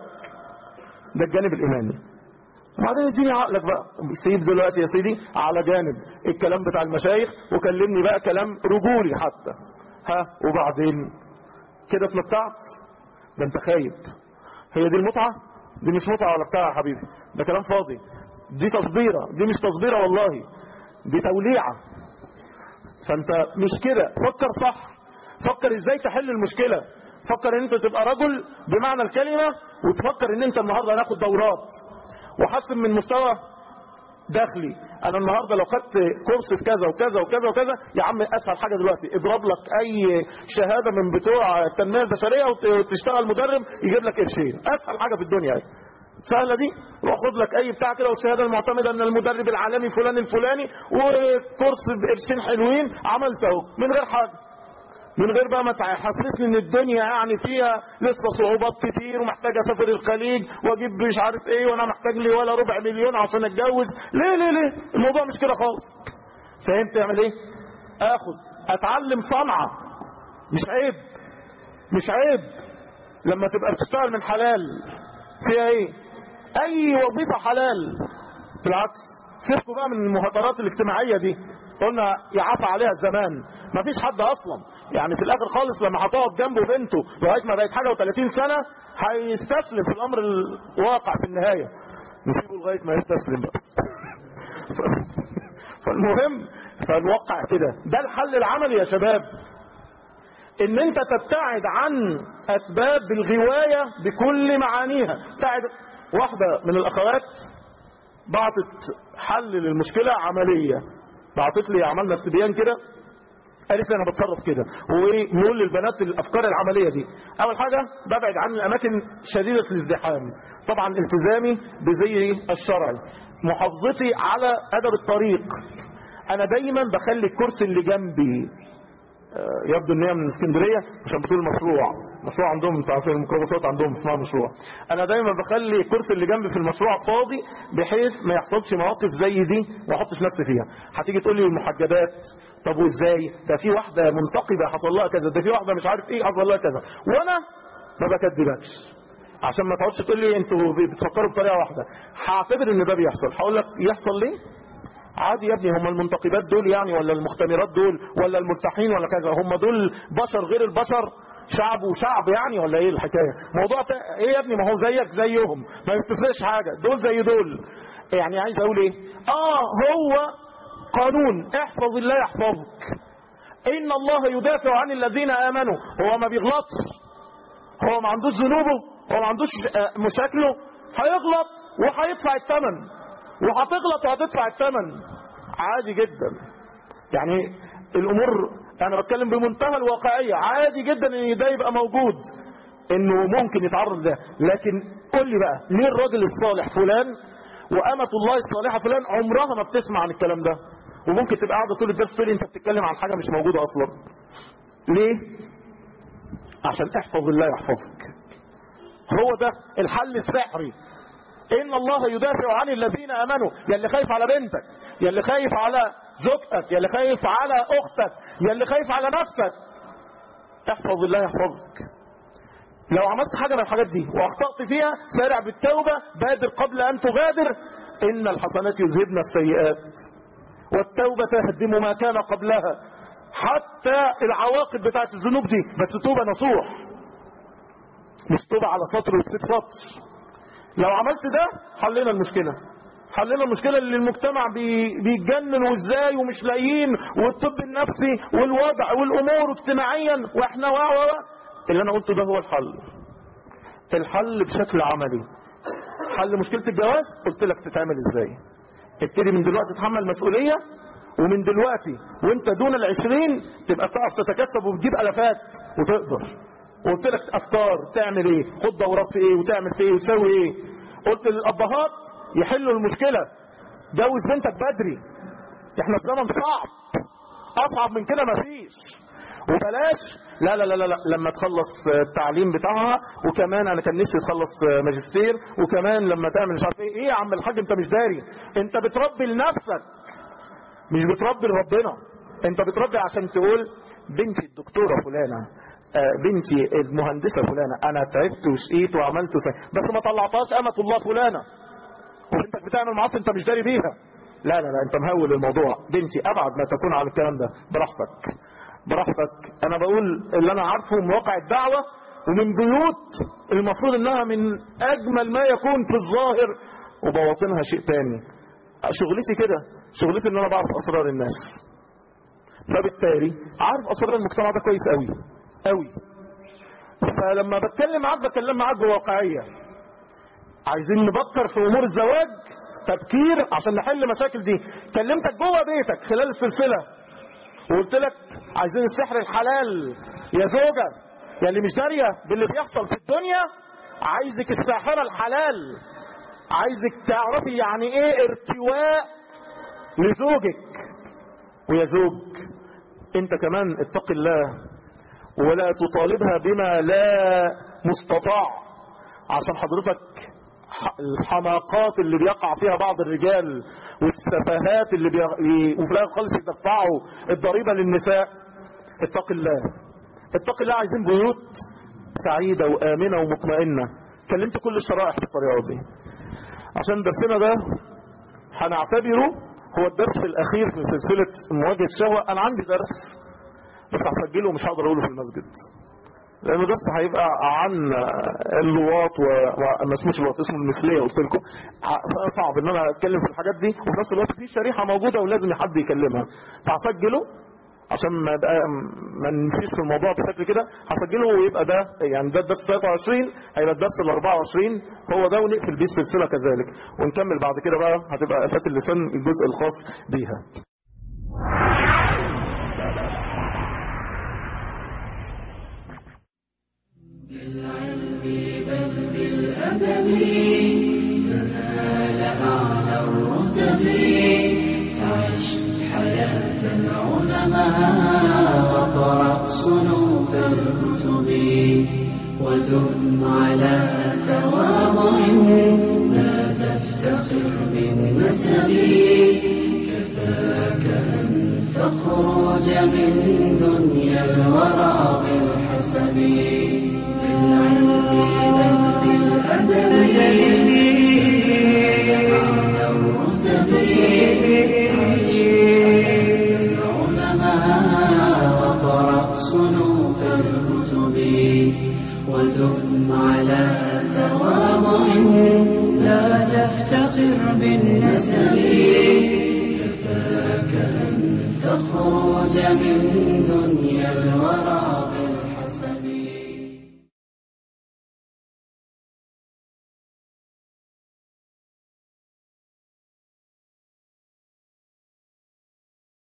ده الجانب الايماني وبعدين اديني عقلك بقى سيب دلوقتي يا سيدي على جانب الكلام بتاع المشايخ وكلمني بقى كلام رجولي حتى ها وبعدين كده اتمتعت ده انت خايب هي دي المتعة دي مش متعة ولا بتاع يا حبيبي ده كلام فاضي دي تصبيرة دي مش تصبيرة والله دي توليعة فانت مش كده فكر صح فكر ازاي تحل المشكلة فكر ان انت تبقى رجل بمعنى الكلمة وتفكر ان انت النهاردة هناخد دورات وحسن من مستوى داخلي انا النهارده لو خدت كورس في كذا وكذا وكذا وكذا يا عم اسهل حاجه دلوقتي اضرب لك اي شهاده من بتوع التنميه البشريه وت- وتشتغل مدرب يجيب لك قرشين اسهل حاجه في الدنيا يعني. سهله دي روح خد لك اي بتاع كده والشهاده المعتمده من المدرب العالمي فلان الفلاني وكورس بقرشين حلوين عملت اهو من غير حاجه من غير بقى ما تحسسني ان الدنيا يعني فيها لسه صعوبات كتير ومحتاج اسافر الخليج واجيب مش عارف ايه وانا محتاج لي ولا ربع مليون عشان اتجوز ليه ليه ليه الموضوع مش كده خالص فهمت تعمل ايه اخد اتعلم صنعة مش عيب مش عيب لما تبقى بتشتغل من حلال فيها ايه اي وظيفة حلال بالعكس سيبكوا بقى من المهاترات الاجتماعية دي قلنا يعفى عليها الزمان مفيش حد اصلا يعني في الاخر خالص لما هتقعد جنبه بنته لغايه ما بقت حاجه و30 سنه هيستسلم في الامر الواقع في النهايه نسيبه لغايه ما يستسلم بقى ف- فالمهم فالواقع كده ده الحل العملي يا شباب ان انت تبتعد عن اسباب الغوايه بكل معانيها تبتعد واحده من الاخوات بعتت حل للمشكله عمليه بعتت لي عملنا استبيان كده قالت لي انا بتصرف كده ونقول للبنات الافكار العمليه دي اول حاجه ببعد عن الاماكن شديده الازدحام طبعا التزامي بزي الشرعي محافظتي على ادب الطريق انا دايما بخلي الكرسي اللي جنبي آه، يبدو ان هي من اسكندريه عشان بتقول مشروع مشروع عندهم انتوا عارفين الميكروباصات عندهم اسمها مشروع انا دايما بخلي الكرسي اللي جنبي في المشروع فاضي بحيث ما يحصلش مواقف زي دي ما احطش نفسي فيها هتيجي تقول لي المحجبات طب وازاي ده في واحده منتقبه حصل لها كذا ده في واحده مش عارف ايه حصل لها كذا وانا ما بكدبكش عشان ما تقعدش تقول لي انتوا بتفكروا بطريقه واحده هعتبر ان ده بيحصل هقول لك يحصل ليه عادي يا ابني هم المنتقبات دول يعني ولا المختمرات دول ولا الملتحين ولا كذا هم دول بشر غير البشر شعب وشعب يعني ولا ايه الحكايه موضوع تا... ايه يا ابني ما هو زيك زيهم ما بتفرقش حاجه دول زي دول يعني عايز اقول ايه اه هو قانون احفظ الله يحفظك ان الله يدافع عن الذين امنوا هو ما بيغلطش هو ما عندوش ذنوبه هو ما عندوش آه، مشاكله هيغلط وهيدفع الثمن وهتغلط وهتدفع الثمن عادي جدا يعني الامور انا بتكلم بمنتهى الواقعيه عادي جدا ان ده يبقى موجود انه ممكن يتعرض ده لكن قول لي بقى ليه الراجل الصالح فلان وامة الله الصالحه فلان عمرها ما بتسمع عن الكلام ده وممكن تبقى قاعده طول الدرس تقول لي انت بتتكلم عن حاجه مش موجوده اصلا ليه عشان احفظ الله يحفظك هو ده الحل السحري ان الله يدافع عن الذين امنوا يا اللي خايف على بنتك يا اللي خايف على زوجتك يا اللي خايف على اختك يا اللي خايف على نفسك احفظ الله يحفظك لو عملت حاجة من الحاجات دي واخطأت فيها سارع بالتوبة بادر قبل ان تغادر ان الحسنات يذهبن السيئات والتوبة تهدم ما كان قبلها حتى العواقب بتاعت الذنوب دي بس توبة نصوح مش توبة على سطر وتسيب سطر لو عملت ده حلينا المشكلة حلينا المشكلة اللي المجتمع بي- بيتجنن وازاي ومش لاقيين والطب النفسي والوضع والامور اجتماعيا واحنا وا وا وا. اللي انا قلته ده هو الحل الحل بشكل عملي حل مشكلة الجواز قلت لك تتعمل ازاي ابتدي من دلوقتي تتحمل مسؤولية ومن دلوقتي وانت دون العشرين تبقى تعرف تتكسب وتجيب الافات وتقدر وقلت لك افكار تعمل ايه خد دورات في ايه وتعمل في ايه وتسوي ايه قلت للابهات يحلوا المشكلة جوز بنتك بدري احنا في زمن صعب اصعب من كده مفيش وبلاش لا لا لا لا لا لما تخلص التعليم بتاعها وكمان انا كان نفسي تخلص ماجستير وكمان لما تعمل مش عارف ايه ايه يا عم الحاج انت مش داري انت بتربي لنفسك مش بتربي لربنا انت بتربي عشان تقول بنتي الدكتوره فلانه آه، بنتي المهندسه فلانه انا تعبت وشقيت وعملت وسويت بس ما طلعتهاش امه الله فلانه وبنتك بتعمل معاصي انت مش داري بيها لا لا لا انت مهول الموضوع بنتي ابعد ما تكون على الكلام ده براحتك براحتك انا بقول اللي انا عارفه من واقع الدعوه ومن بيوت المفروض انها من اجمل ما يكون في الظاهر وبواطنها شيء تاني شغلتي كده شغلتي ان انا بعرف اسرار الناس فبالتالي عارف اسرار المجتمع ده كويس قوي قوي فلما بتكلم معاك بتكلم معاك بواقعيه عايزين نبكر في امور الزواج تبكير عشان نحل مشاكل دي كلمتك جوه بيتك خلال السلسله وقلت لك عايزين السحر الحلال يا زوجة يا اللي مش دارية باللي بيحصل في الدنيا عايزك الساحرة الحلال عايزك تعرفي يعني ايه ارتواء لزوجك ويا زوج انت كمان اتق الله ولا تطالبها بما لا مستطاع عشان حضرتك ح- الحماقات اللي بيقع فيها بعض الرجال والسفاهات اللي بي... وفي الاخر خالص يدفعوا الضريبه للنساء اتق الله اتق الله عايزين بيوت سعيده وامنه ومطمئنه كلمت كل الشرائح بالطريقه دي عشان درسنا ده هنعتبره هو الدرس الاخير في سلسله مواجهه الشهوه انا عندي درس بس هسجله ومش هقدر اقوله في المسجد لانه درس هيبقى عن اللواط و... و... ما اسموش اللواط اسمه المثليه قلت لكم ع- صعب ان انا اتكلم في الحاجات دي وفي نفس الوقت في شريحه موجوده ولازم حد يكلمها فهسجله عشان ما يبقى ما نمشيش في الموضوع بشكل كده هسجله ويبقى ده يعني ده الدرس 23 هيبقى الدرس ال 24 هو ده ونقفل بيه السلسله كذلك ونكمل بعد كده بقى هتبقى افات اللسان الجزء الخاص بيها بالأدب تنال أعلى الرتب عش حياة العلماء واقرأ صنوف الكتب ودم على تواضع لا تفتخر بالنسب كفاك أن تخرج من دنيا الورى بالحسب بالعلم بل بالأدب على الرتب عيش العلماء وقرأ صنوف الكتب ودم على تواضع لا تفتخر بالنسب كفاك أن تخرج من دنيا الورى